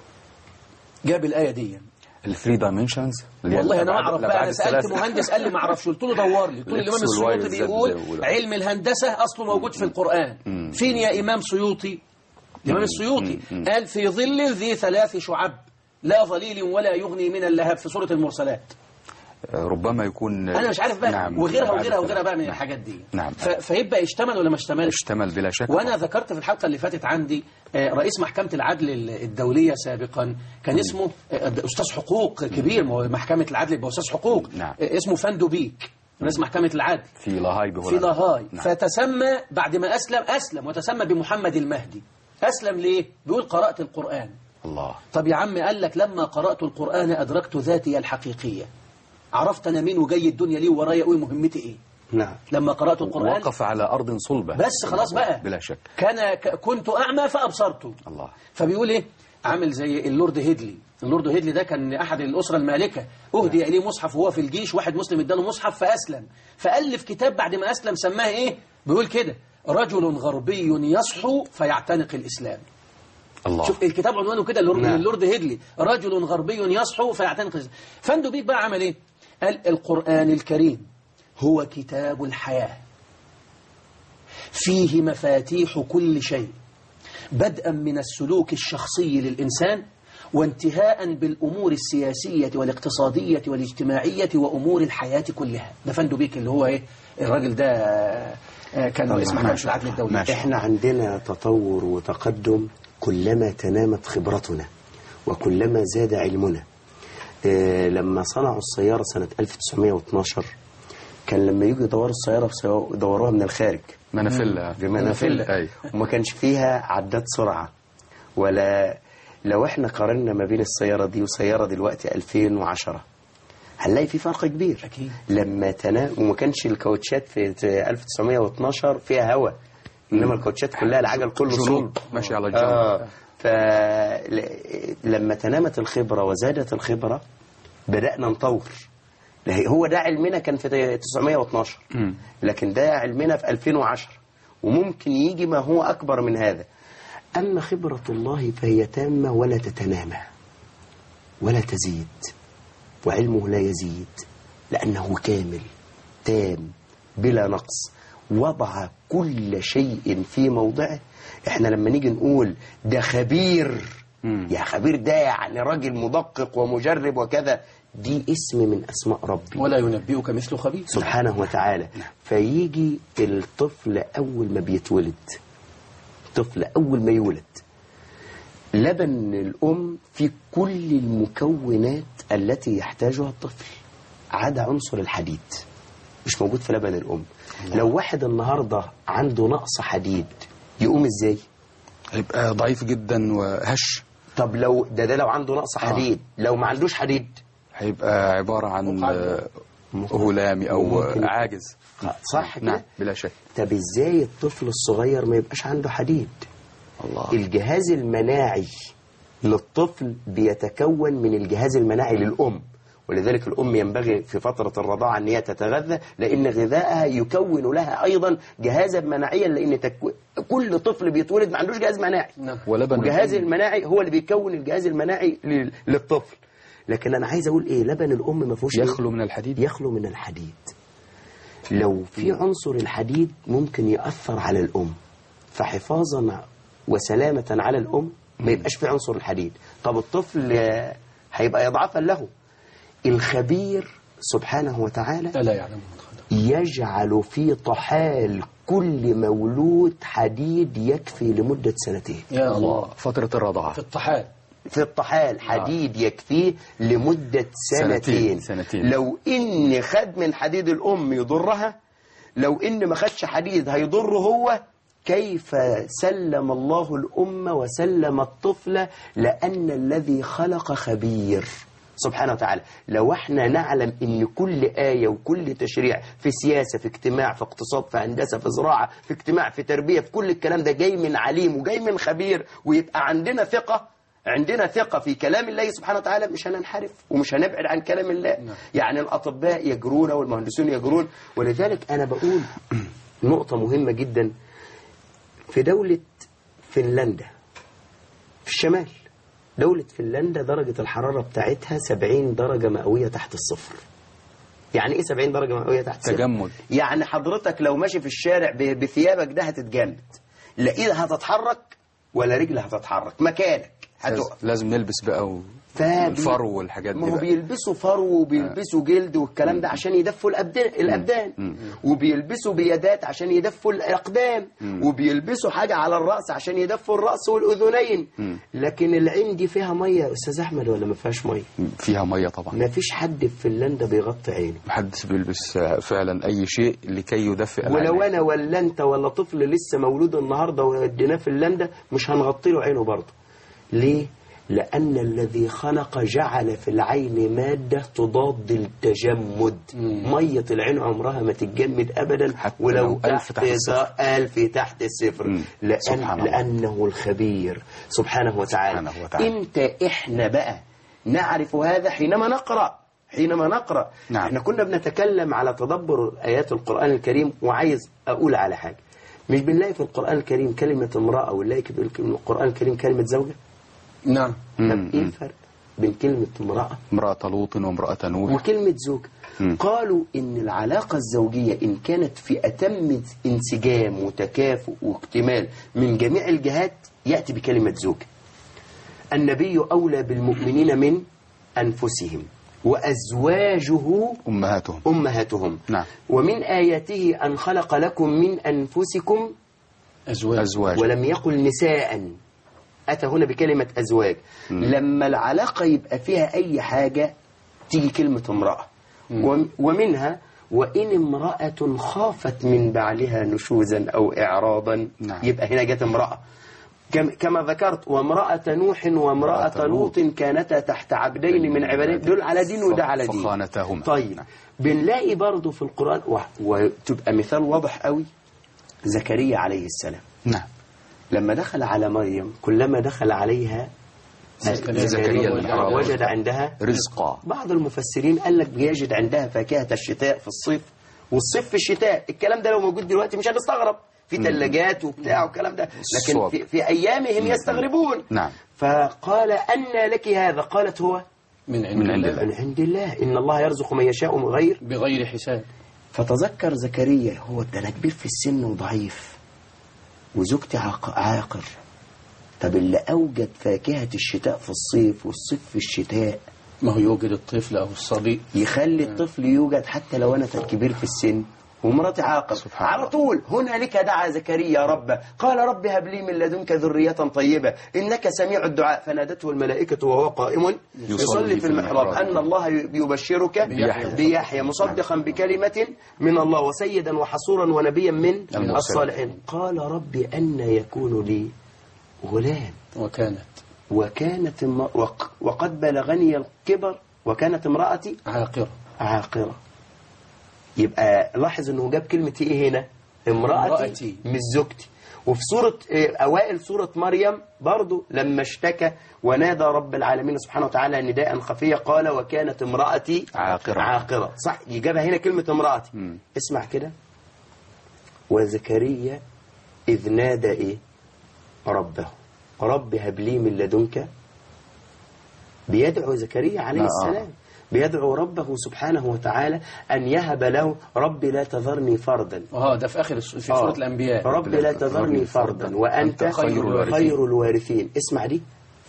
جاب الآية دي الثري دايمنشنز والله انا ما اعرف بقى انا سالت مهندس قال لي ما اعرفش قلت له دور لي قلت له الامام الإكس والواي السيوطي والزد بيقول زي ما بيقولوا. علم الهندسه اصله موجود في القران فين يا امام سيوطي الامام السيوطي قال في ظل ذي ثلاث شعب لا ظليل ولا يغني من اللهب في سوره المرسلات ربما يكون انا مش عارف بقى نعم وغيرها بعد وغيرها وغيرها بقى من نعم. الحاجات دي نعم. ف- فيبقى اشتمل ولا ما اشتملش اشتمل بلا شك وانا ذكرت في الحلقه اللي فاتت عندي آه، رئيس محكمه العدل الدوليه سابقا كان اسمه آه، ده استاذ حقوق كبير ما هو محكمه العدل يبقى استاذ حقوق نعم. آه، اسمه فاندو بيك رئيس محكمه العدل في لاهاي في بهولندا لاهاي نعم. فتسمى بعد ما اسلم اسلم وتسمى بمحمد المهدي اسلم ليه بيقول قرات القران الله طب يا عم قال لك لما قرات القران ادركت ذاتي الحقيقيه عرفت انا مين وجاي الدنيا ليه ورايا ايه مهمتي ايه نعم لما قرات القران وقف على أرض صلبة بس خلاص بقى بلا شك كان ك- كنت أعمى فأبصرت الله فبيقول إيه عامل زي اللورد هيدلي اللورد هيدلي ده كان أحد الأسرة المالكة أهدي إليه مصحف وهو في الجيش واحد مسلم اداله مصحف فأسلم فألف كتاب بعد ما أسلم سماه إيه بيقول كده رجل غربي يصحو فيعتنق الإسلام الله شوف الكتاب عنوانه كده اللورد, نعم. اللورد هيدلي رجل غربي يصحو فيعتنق الإسلام فاندو بيك بقى عمل إيه قال القرآن الكريم هو كتاب الحياة فيه مفاتيح كل شيء بدءا من السلوك الشخصي للإنسان وانتهاء بالأمور السياسية والاقتصادية والاجتماعية وأمور الحياة كلها ده فندو بيك اللي هو إيه الراجل ده آه، كان رئيس محكمة ماشي. العدل الدولي ماشي. احنا عندنا تطور وتقدم كلما تنامت خبرتنا وكلما زاد علمنا اه لما صنعوا السيارة سنة 1912 كان لما يجوا يدوروا السيارة بسيارة- يدوروها من الخارج منافلة بمنافلة أي وما كانش فيها عداد سرعة ولا لو احنا قارنا ما بين السيارة دي وسيارة دلوقتي 2010 هنلاقي في فرق كبير أكيد. لما تنا وما كانش الكاوتشات في 1912 فيها هواء انما الكاوتشات كلها العجل كله جنوب صلب ماشي على الجنوب آه فلما تنامت الخبرة وزادت الخبرة بدأنا نطور له- هو ده علمنا كان في 912 مم. لكن ده علمنا في 2010 وممكن يجي ما هو أكبر من هذا أما خبرة الله فهي تامة ولا تتنامى ولا تزيد وعلمه لا يزيد لأنه كامل تام بلا نقص وضع كل شيء في موضعه احنا لما نيجي نقول ده خبير مم. يا خبير ده يعني راجل مدقق ومجرب وكذا دي اسم من أسماء ربي ولا ينبئك مثل خبير سبحانه وتعالى فيجي الطفل أول ما بيتولد طفل أول ما يولد لبن الأم في كل المكونات التي يحتاجها الطفل عدا عنصر الحديد مش موجود في لبن الأم لو واحد النهاردة عنده نقص حديد يقوم ازاي هيبقى ضعيف جدا وهش طب لو ده ده لو عنده نقص حديد لو ما عندوش حديد هيبقى عبارة عن آه، هلامي أو ممكن. عاجز صح كده نعم بلا شك طب ازاي الطفل الصغير ما يبقاش عنده حديد الله الجهاز المناعي للطفل بيتكون من الجهاز المناعي للأم ولذلك الأم ينبغي في فترة الرضاعة أن هي تتغذى لأن غذائها يكون لها أيضا جهازا مناعيا لأن تكو... كل طفل بيتولد ما عندوش جهاز مناعي نعم. ولبن وجهاز الأم- المناعي هو اللي بيكون الجهاز المناعي لل- للطفل لكن أنا عايز أقول إيه لبن الأم ما فيهوش إيه؟ يخلو من الحديد يخلو من الحديد لو في عنصر الحديد ممكن يأثر على الأم فحفاظا وسلامة على الأم ما يبقاش في عنصر الحديد طب الطفل آه، هيبقى يضعفا له الخبير سبحانه وتعالى ألا يعلم من خلق يجعل في طحال كل مولود حديد يكفي لمدة سنتين يا الله فترة الرضاعة في الطحال في الطحال حديد يكفيه لمدة سنتين. سنتين- سنتين. لو إن خد من حديد الأم يضرها لو إن ما خدش حديد هيضره هو كيف سلم الله الأمة وسلم الطفل لأن الذي خلق خبير سبحانه وتعالى لو احنا نعلم ان كل آية وكل تشريع في سياسة في اجتماع في اقتصاد في هندسة في زراعة في اجتماع في تربية في كل الكلام ده جاي من عليم وجاي من خبير ويبقى عندنا ثقة عندنا ثقة في كلام الله سبحانه وتعالى مش هننحرف ومش هنبعد عن كلام الله يعني الأطباء يجرون والمهندسون يجرون ولذلك أنا بقول نقطة مهمة جدا في دولة فنلندا في الشمال دولة فنلندا درجة الحرارة بتاعتها 70 درجة مئوية تحت الصفر يعني ايه 70 درجة مئوية تحت الصفر؟ تجمد. يعني حضرتك لو ماشي في الشارع ب- بثيابك ده هتتجمد لا ايدها هتتحرك ولا رجلها هتتحرك مكانك هتقف لازم نلبس بقى و... فبي- الفرو والحاجات دي ما هو بقى. بيلبسوا فرو وبيلبسوا جلد والكلام ده عشان يدفوا الأبدان, الأبدان وبيلبسوا بيدات عشان يدفوا الأقدام وبيلبسوا حاجة على الرأس عشان يدفوا الرأس والأذنين لكن العين دي فيها مية يا أستاذ أحمد ولا ما فيهاش مية فيها مية طبعا ما فيش حد في فنلندا بيغطي عينه محدش بيلبس آه، فعلا أي شيء لكي يدفئ ولو العينين. أنا ولا أنت ولا طفل لسه مولود النهاردة وديناه فنلندا مش هنغطي له عينه برضه ليه؟ لأن الذي خلق جعل في العين مادة تضاد التجمد مية العين عمرها ما تتجمد أبدا حتى ولو لو ألف تحت الصفر. ألف تحت الصفر مم. لأن سبحان الله. لأنه الخبير سبحانه وتعالى سبحانه وتعالى. إمتى إحنا بقى نعرف هذا حينما نقرأ حينما نقرأ نعم. احنا كنا بنتكلم على تدبر آيات القرآن الكريم وعايز أقول على حاجة مش بنلاقي في القرآن الكريم كلمة امرأة ونلاقي في القرآن الكريم كلمة زوجة نعم مم. طب ايه الفرق بين كلمة امرأة امرأة لوط وامرأة نوح وكلمة زوج مم. قالوا إن العلاقة الزوجية إن كانت في أتم انسجام وتكافؤ واكتمال من جميع الجهات يأتي بكلمة زوج النبي أولى بالمؤمنين من أنفسهم وأزواجه أمهاتهم أمهاتهم نعم. ومن آياته أن خلق لكم من أنفسكم أزواج أزواج ولم يقل نساء أتى هنا بكلمة أزواج لما العلاقة يبقى فيها أي حاجة تيجي كلمة امرأة وم- ومنها وإن امرأة خافت من بعلها نشوزا أو إعراضا نعم. يبقى هنا جت امرأة كم- كما ذكرت وامرأة نوح وامرأة امرأة لوط كانتا تحت عبدين من عبادين دول على دين وده على دين فخانتهما طيب نعم. بنلاقي برضو في القرآن و- وتبقى مثال واضح قوي زكريا عليه السلام نعم لما دخل على مريم كلما دخل عليها زكريا زكريا المحراب. وجد عندها رزقا بعض المفسرين قال لك بيجد عندها فاكهة الشتاء في الصيف والصيف في الشتاء الكلام ده لو موجود دلوقتي مش هنستغرب في ثلاجات وبتاع والكلام ده لكن الصواب. في, في أيامهم يستغربون نعم فقال أن لك هذا قالت هو من عند, من عند الله من عند الله إن الله يرزق من يشاء من غير بغير حساب فتذكر زكريا هو ده انا كبير في السن وضعيف وزوجتي عاق- عاقر طب اللي اوجد فاكهه الشتاء في الصيف والصيف في الشتاء ما هو يوجد الطفل أو الصبي يخلي الطفل يوجد حتى لو انا كبير في السن ومراتي عاقر سبحان على الله. طول هنالك دعا زكريا ربه قال رب هب لي من لدنك ذرية طيبة إنك سميع الدعاء فنادته الملائكة وهو قائم يصلي في المحراب أن الله يبشرك بيحيى. بيحيى مصدقا بكلمة من الله وسيدا وحصورا ونبيا من المرسلين. الصالحين قال رب أن يكون لي غلام وكانت وكانت الم... وق... وقد بلغني الكبر وكانت امرأتي عاقرة عاقرة يبقى لاحظ انه جاب كلمة ايه هنا امرأتي, امرأتي. مش زوجتي وفي سورة آه، أوائل سورة مريم برضو لما اشتكى ونادى رب العالمين سبحانه وتعالى نداء خفيا قال وكانت امرأتي عاقرة. عاقرة صح يجابها هنا كلمة امرأتي مم. اسمع كده وزكريا إذ نادى إيه ربه رب هب لي من لدنك بيدعو زكريا عليه آه. السلام بيدعو ربه سبحانه وتعالى أن يهب له رب لا تذرني فردا اه ده في آخر الس- في آه. سورة الأنبياء رب لا تذرني فردا وأنت خير الوارثين. خير الوارثين اسمع دي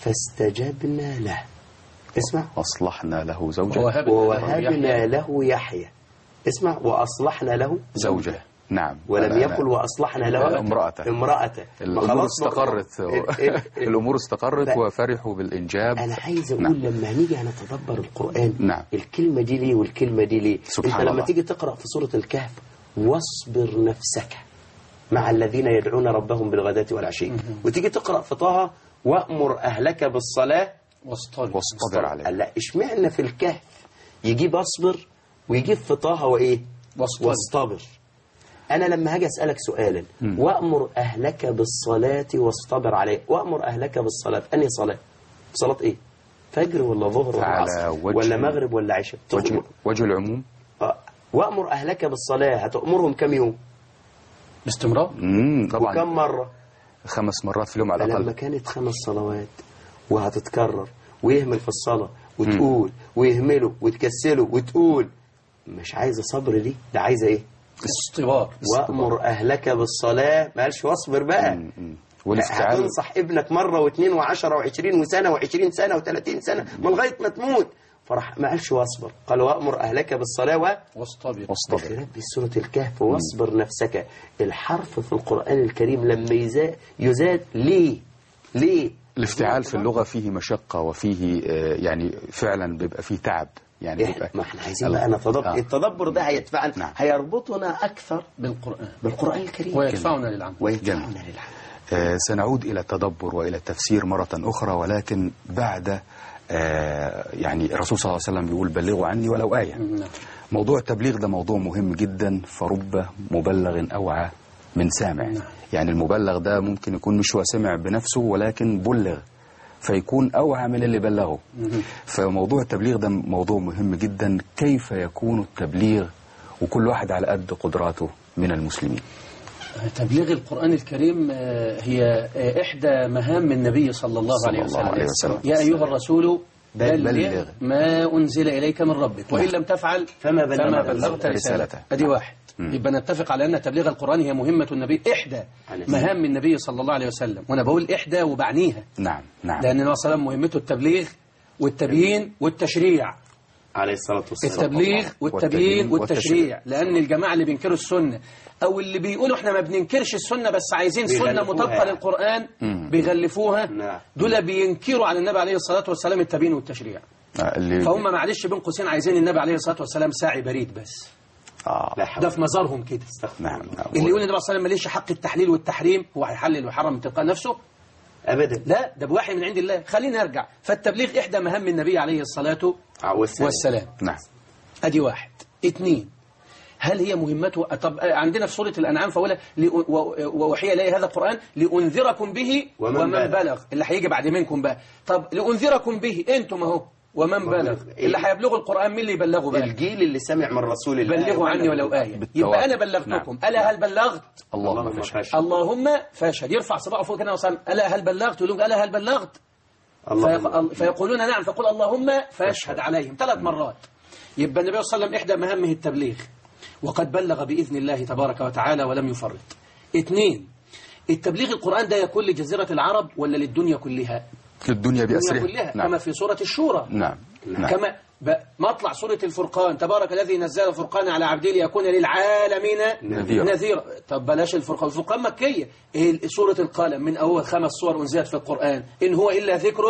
فاستجبنا له اسمع أصلحنا له زوجة ووهبنا ووهبنا له يحيى اسمع وأصلحنا له زوجة نعم ولم أنا- يقل وأصلحنا له امرأته. امرأته ما الأمور خلاص ما- استقرت ال- ال- الأمور استقرت ف- وفرحوا بالإنجاب أنا عايز أقول نعم. لما نيجي نتدبر القرآن نعم. الكلمة دي ليه والكلمة دي ليه سبحان أنت لما الله. تيجي تقرأ في سورة الكهف واصبر نفسك مع الذين يدعون ربهم بالغداة والعشي وتيجي تقرأ في طه وأمر أهلك بالصلاة واصطبر واصطبر عليه لا اشمعنى في الكهف يجيب اصبر ويجيب في طه وايه واصطبر. واصطبر انا لما هاجي اسالك سؤالا وامر اهلك بالصلاه واصطبر عليه وامر اهلك بالصلاه انهي صلاه صلاه ايه فجر ولا ظهر ولا على عصر وجه- ولا مغرب ولا عشاء وجه, تؤمر وجه العموم آه. وامر اهلك بالصلاه هتامرهم كم يوم باستمرار مم. طبعا وكم مره خمس مرات في اليوم على فلما الأقل كانت خمس صلوات وهتتكرر ويهمل في الصلاة وتقول ويهمله وتكسله وتقول مش عايزة صبر دي ده عايزة ايه اصطبار وأمر أهلك بالصلاة ما قالش واصبر بقى مم. مم. والافتعال هتنصح ابنك مرة واثنين وعشرة وعشرين وسنة وعشرين سنة وثلاثين سنة من لغاية ما تموت فراح ما قالش واصبر قال وأمر أهلك بالصلاة و واصطبر واصطبر بخلاف سورة الكهف واصبر نفسك الحرف في القرآن الكريم لما يزاد, يزاد ليه ليه الافتعال في اللغة فيه مشقة وفيه آه، يعني فعلا بيبقى فيه تعب يعني إحنا بيبقى ما احنا عايزين بقى نتدبر آه. التدبر ده هيدفعنا نعم. هيربطنا أكثر بالقرآن بالقرآن الكريم ويدفعنا للعمل ويدفعنا جميل. للعمل آه، سنعود إلى التدبر وإلى التفسير مرة أخرى ولكن بعد آه، يعني الرسول صلى الله عليه وسلم بيقول بلغوا عني ولو آية نعم. موضوع التبليغ ده موضوع مهم جدا فرب مبلغ أوعى من سامع نعم. يعني المبلغ ده ممكن يكون مش هو سمع بنفسه ولكن بلغ فيكون أوعى من اللي بلغه فموضوع التبليغ ده موضوع مهم جدا كيف يكون التبليغ وكل واحد على قد قدراته من المسلمين تبليغ القرآن الكريم آه، هي آه، إحدى مهام النبي صلى الله صلى عليه الله وسلم عليه وسلم. يا أيها الرسول بلغ. بلغ ما أنزل إليك من ربك وإن لم تفعل فما بلغت فما رسالته. بلغت رسالته رسالته. أدي واحد يبقى نتفق على أن تبليغ القرآن هي مهمة النبي إحدى عليه السلام. مهام النبي صلى الله عليه وسلم وأنا بقول إحدى وبعنيها نعم نعم لأن النبي صلى الله عليه وسلم مهمته التبليغ والتبيين والتشريع عليه الصلاة والسلام التبليغ والتبيين والتبيين والتشريع لأن الجماعة اللي بينكروا السنة أو اللي بيقولوا احنا ما بننكرش السنة بس عايزين سنة بيغلفوها مطابقة يعني. للقرآن مم. بيغلفوها نعم. دول بينكروا على النبي عليه الصلاة والسلام التبيين والتشريع آه، اللي فهم معلش بين قوسين عايزين النبي عليه الصلاة والسلام ساعي بريد بس آه. لا حول ده في مزارهم كده نعم نعم. اللي يقول النبي صلى الله عليه وسلم ماليش حق التحليل والتحريم هو هيحلل ويحرم من تلقاء نفسه أبدا لا ده بوحي من عند الله خلينا نرجع فالتبليغ إحدى مهام النبي عليه الصلاة آه، والسلام والسلام نعم ادي واحد اثنين هل هي مهمته طب عندنا في سورة الأنعام فأولا لأ- و- ووحي إلي هذا القرآن لأنذركم به ومن ومن, بلغ. بلغ. اللي هيجي بعد منكم بقى طب لأنذركم به أنتم أهو ومن بلغ اللي هيبلغوا القرآن مين اللي يبلغوا بقى الجيل اللي سمع من رسول الله بلغوا عني ولو آية بالتواتر. يبقى أنا بلغتكم ألا هل بلغت اللهم اللهم فاشهد فاشهد اللهم فاشهد يرفع صباعه فوق كده وصل ألا هل بلغت يقول لهم ألا هل بلغت اللهم فيق- فيقولون نعم فيقول اللهم فاشهد عليهم ثلاث مرات يبقى النبي صلى الله عليه وسلم إحدى مهامه التبليغ وقد بلغ بإذن الله تبارك وتعالى ولم يفرط اثنين التبليغ القرآن ده يكون لجزيرة العرب ولا للدنيا كلها الدنيا الدنيا بأسرها كلها نعم كما في سورة الشورى نعم نعم كما ب- مطلع سورة الفرقان تبارك الذي نزل الفرقان على عبده ليكون للعالمين نذيرا. نذيرا طب بلاش الفرقان الفرقان مكية إيه سورة القلم من أول خمس صور أنزلت في القرآن إن هو إلا ذكر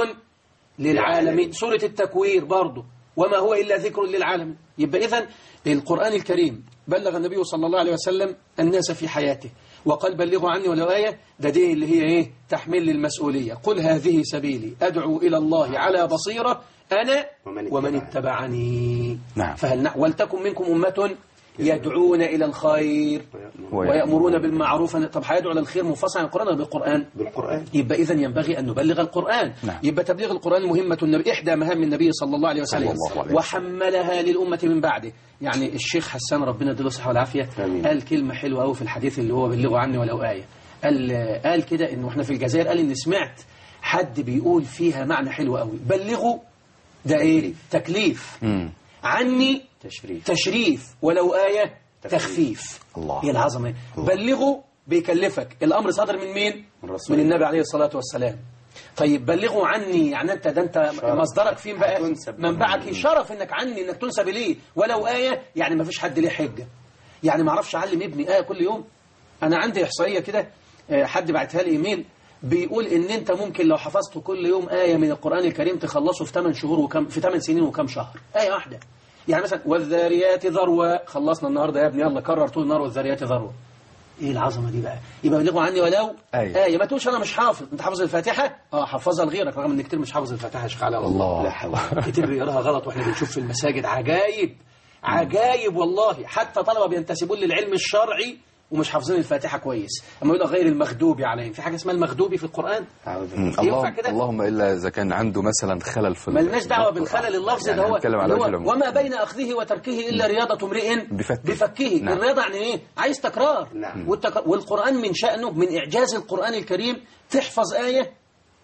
للعالمين سورة التكوير برضه وما هو إلا ذكر للعالمين يبقى إذن القرآن الكريم بلغ النبي صلى الله عليه وسلم الناس في حياته وقال بلغوا عني ولو آية ده دي اللي هي إيه تحمل للمسؤولية قل هذه سبيلي أدعو إلى الله على بصيرة أنا ومن ومن اتبعني. اتبعني نعم. فهل نع... ولتكن منكم أمة يدعون إلى الخير ويأمرون بالمعروف طب هيدعو للخير منفصل عن القرآن ولا بالقرآن بالقرآن يبقى إذا ينبغي أن نبلغ القرآن نعم. يبقى تبليغ القرآن مهمة النبي إحدى مهام النبي صلى الله عليه وسلم صلى الله عليه وسلم. وحملها للأمة من بعده يعني الشيخ حسان ربنا يديله الصحة والعافية آمين. قال كلمة حلوة قوي في الحديث اللي هو بلغوا عني ولو آية قال قال كده إنه إحنا في الجزائر قال إن سمعت حد بيقول فيها معنى حلو قوي بلغوا ده إيه تكليف مم. عني تشريف تشريف ولو آية تخفيف الله. هي العظمة إيه؟ الله. بلغوا بيكلفك الأمر صدر من مين؟ من رسول من النبي عليه الصلاة والسلام طيب بلغوا عني يعني أنت ده أنت مصدرك فين بقى هتنسب. منبعك شرف إنك عني إنك تنسب ليه ولو آية يعني ما فيش حد ليه حجة يعني ما اعرفش أعلم ابني آية كل يوم أنا عندي إحصائية كده آه، حد بعتها لي إيميل بيقول إن أنت ممكن لو حفظت كل يوم آية من القرآن الكريم تخلصه في 8 شهور وكم في 8 سنين وكم شهر آية واحدة يعني مثلا والذاريات ذروة خلصنا النهارده يا ابني يلا كرر طول النهار والذاريات ذروة ايه العظمه دي بقى يبقى بلغوا عني ولو آية. آية ما تقولش انا مش حافظ انت حافظ الفاتحه اه حفظها لغيرك رغم ان كتير مش حافظ الفاتحه يا شيخ علاء الله. لا حول كتير بيقراها غلط واحنا بنشوف في المساجد عجايب عجايب والله حتى طلبه بينتسبون للعلم الشرعي ومش حافظين الفاتحه كويس اما يقول غير المغضوب عليهم في حاجه اسمها المغضوبي في القران أعوذ مم. بالله. ينفع اللهم, كده؟ اللهم إلا إذا كان عنده مثلا خلل في ملناش دعوه النطق. بالخلل اللفظي يعني ده هو هنتكلم على اللي وجه هو العموم. وما بين اخذه وتركه الا رياضه امرئ بفكه. بفكه نعم. الرياضه يعني ايه عايز تكرار نعم. والتك... والقران من شانه من اعجاز القران الكريم تحفظ ايه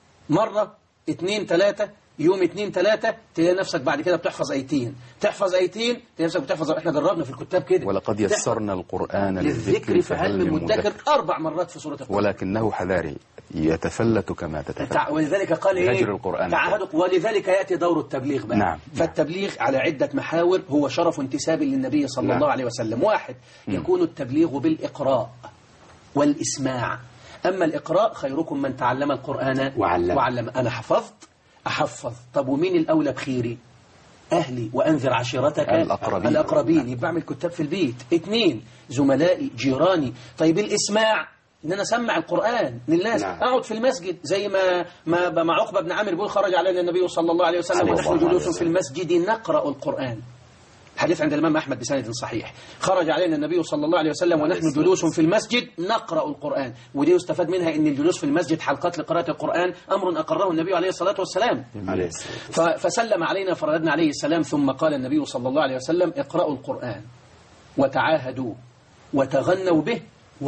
مره اثنين ثلاثه يوم اثنين ثلاثة تلاقي نفسك بعد كده بتحفظ ايتين تحفظ ايتين تلاقي نفسك بتحفظ احنا جربنا في الكتاب كده ولقد تحفظ يسرنا القرآن للذكر فهل من مدكر أربع مرات في سورة القرآن ولكنه حذاري يتفلت كما تتفلت تع... ولذلك قال ايه هجر القرآن. تعهدوا ولذلك ياتي دور التبليغ بقى نعم. فالتبليغ على عده محاور هو شرف انتساب للنبي صلى نعم. الله عليه وسلم واحد يكون التبليغ بالاقراء والاسماع اما الاقراء خيركم من تعلم القران وعلم. وعلم انا حفظت احفظ طب ومين الاولى بخيري أهلي وأنذر عشيرتك الأقربين. الأقربين يبقى أعمل كتاب في البيت اثنين زملائي جيراني طيب الإسماع إن أنا أسمع القرآن للناس نعم. أقعد في المسجد زي ما ما مع عقبة بن عامر بيقول خرج علينا النبي صلى الله عليه وسلم عليه ونحن الصلاة جلوس في والسلام. المسجد نقرأ القرآن حديث عند الإمام أحمد بسند صحيح خرج علينا النبي صلى الله عليه وسلم ونحن جلوس في المسجد نقرأ القرآن ودي يستفاد منها أن الجلوس في المسجد حلقات لقراءة القرآن أمر أقره النبي عليه الصلاة والسلام عليه الصلاة والسلام. ف- فسلم علينا فرددنا عليه السلام ثم قال النبي صلى الله عليه وسلم اقرأوا القرآن وتعاهدوا وتغنوا به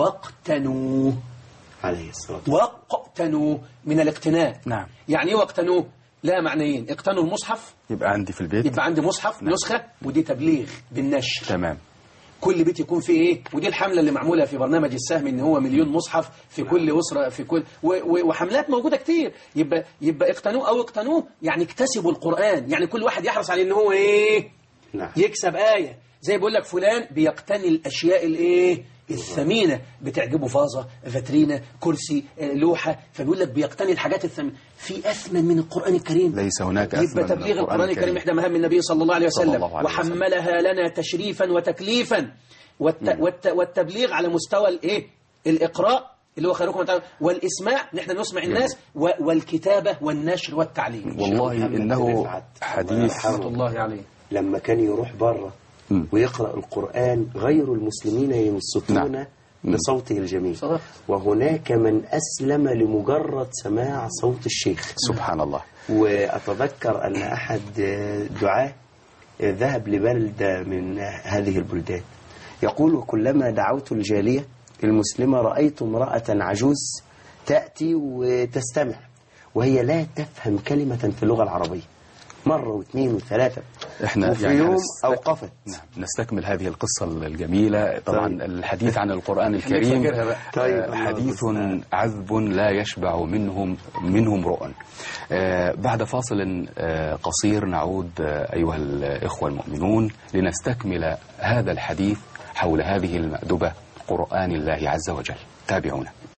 واقتنوه عليه الصلاة والسلام. واقتنوا من الاقتناء نعم. يعني ايه واقتنوه لا معنيين اقتنوا المصحف يبقى عندي في البيت يبقى عندي مصحف نسخة ودي تبليغ بالنشر تمام كل بيت يكون فيه ايه ودي الحمله اللي معموله في برنامج السهم ان هو مليون مصحف في كل اسره في كل و و وحملات موجوده كتير يبقى يبقى اقتنوه او اقتنوه يعني اكتسبوا القران يعني كل واحد يحرص على ان هو ايه نعم. يكسب ايه زي بيقول لك فلان بيقتني الاشياء الايه الثمينه بتعجبه فازه فاترينا كرسي آه، لوحه فبيقول لك بيقتني الحاجات الثمينه في اثمن من القران الكريم ليس هناك أثمن يبقى من تبليغ القرآن الكريم إحدى مهام النبي صلى الله عليه صلى وسلم الله عليه وسلم. وحملها لنا تشريفا وتكليفا والت... والت... والتبليغ على مستوى الإيه الإقراء اللي هو خيركم من تعلم والإسماع نحن نسمع الناس و... والكتابة والنشر والتعليم والله محمد بن إنه رفعت. حديث رحمة الله عليه لما كان يروح بره مم. ويقرأ القرآن غير المسلمين ينصتون نعم. بصوته الجميل صدق. وهناك من أسلم لمجرد سماع صوت الشيخ سبحان الله وأتذكر أن أحد دعاة ذهب لبلدة من هذه البلدان يقول كلما دعوت الجالية المسلمة رأيت امرأة عجوز تأتي وتستمع وهي لا تفهم كلمة في اللغة العربية مرة واثنين وثلاثة احنا وفي يعني يوم هنست- أوقفت نعم نستكمل هذه القصة الجميلة طبعا طيب. الحديث عن القرآن الكريم فاكرها بقى. طيب، آه، الله حديث المستعان. عذب لا يشبع منهم منه امرؤ آه، بعد فاصل آه، قصير نعود آه، أيها الإخوة المؤمنون لنستكمل هذا الحديث حول هذه المأدبة قرآن الله عز وجل تابعونا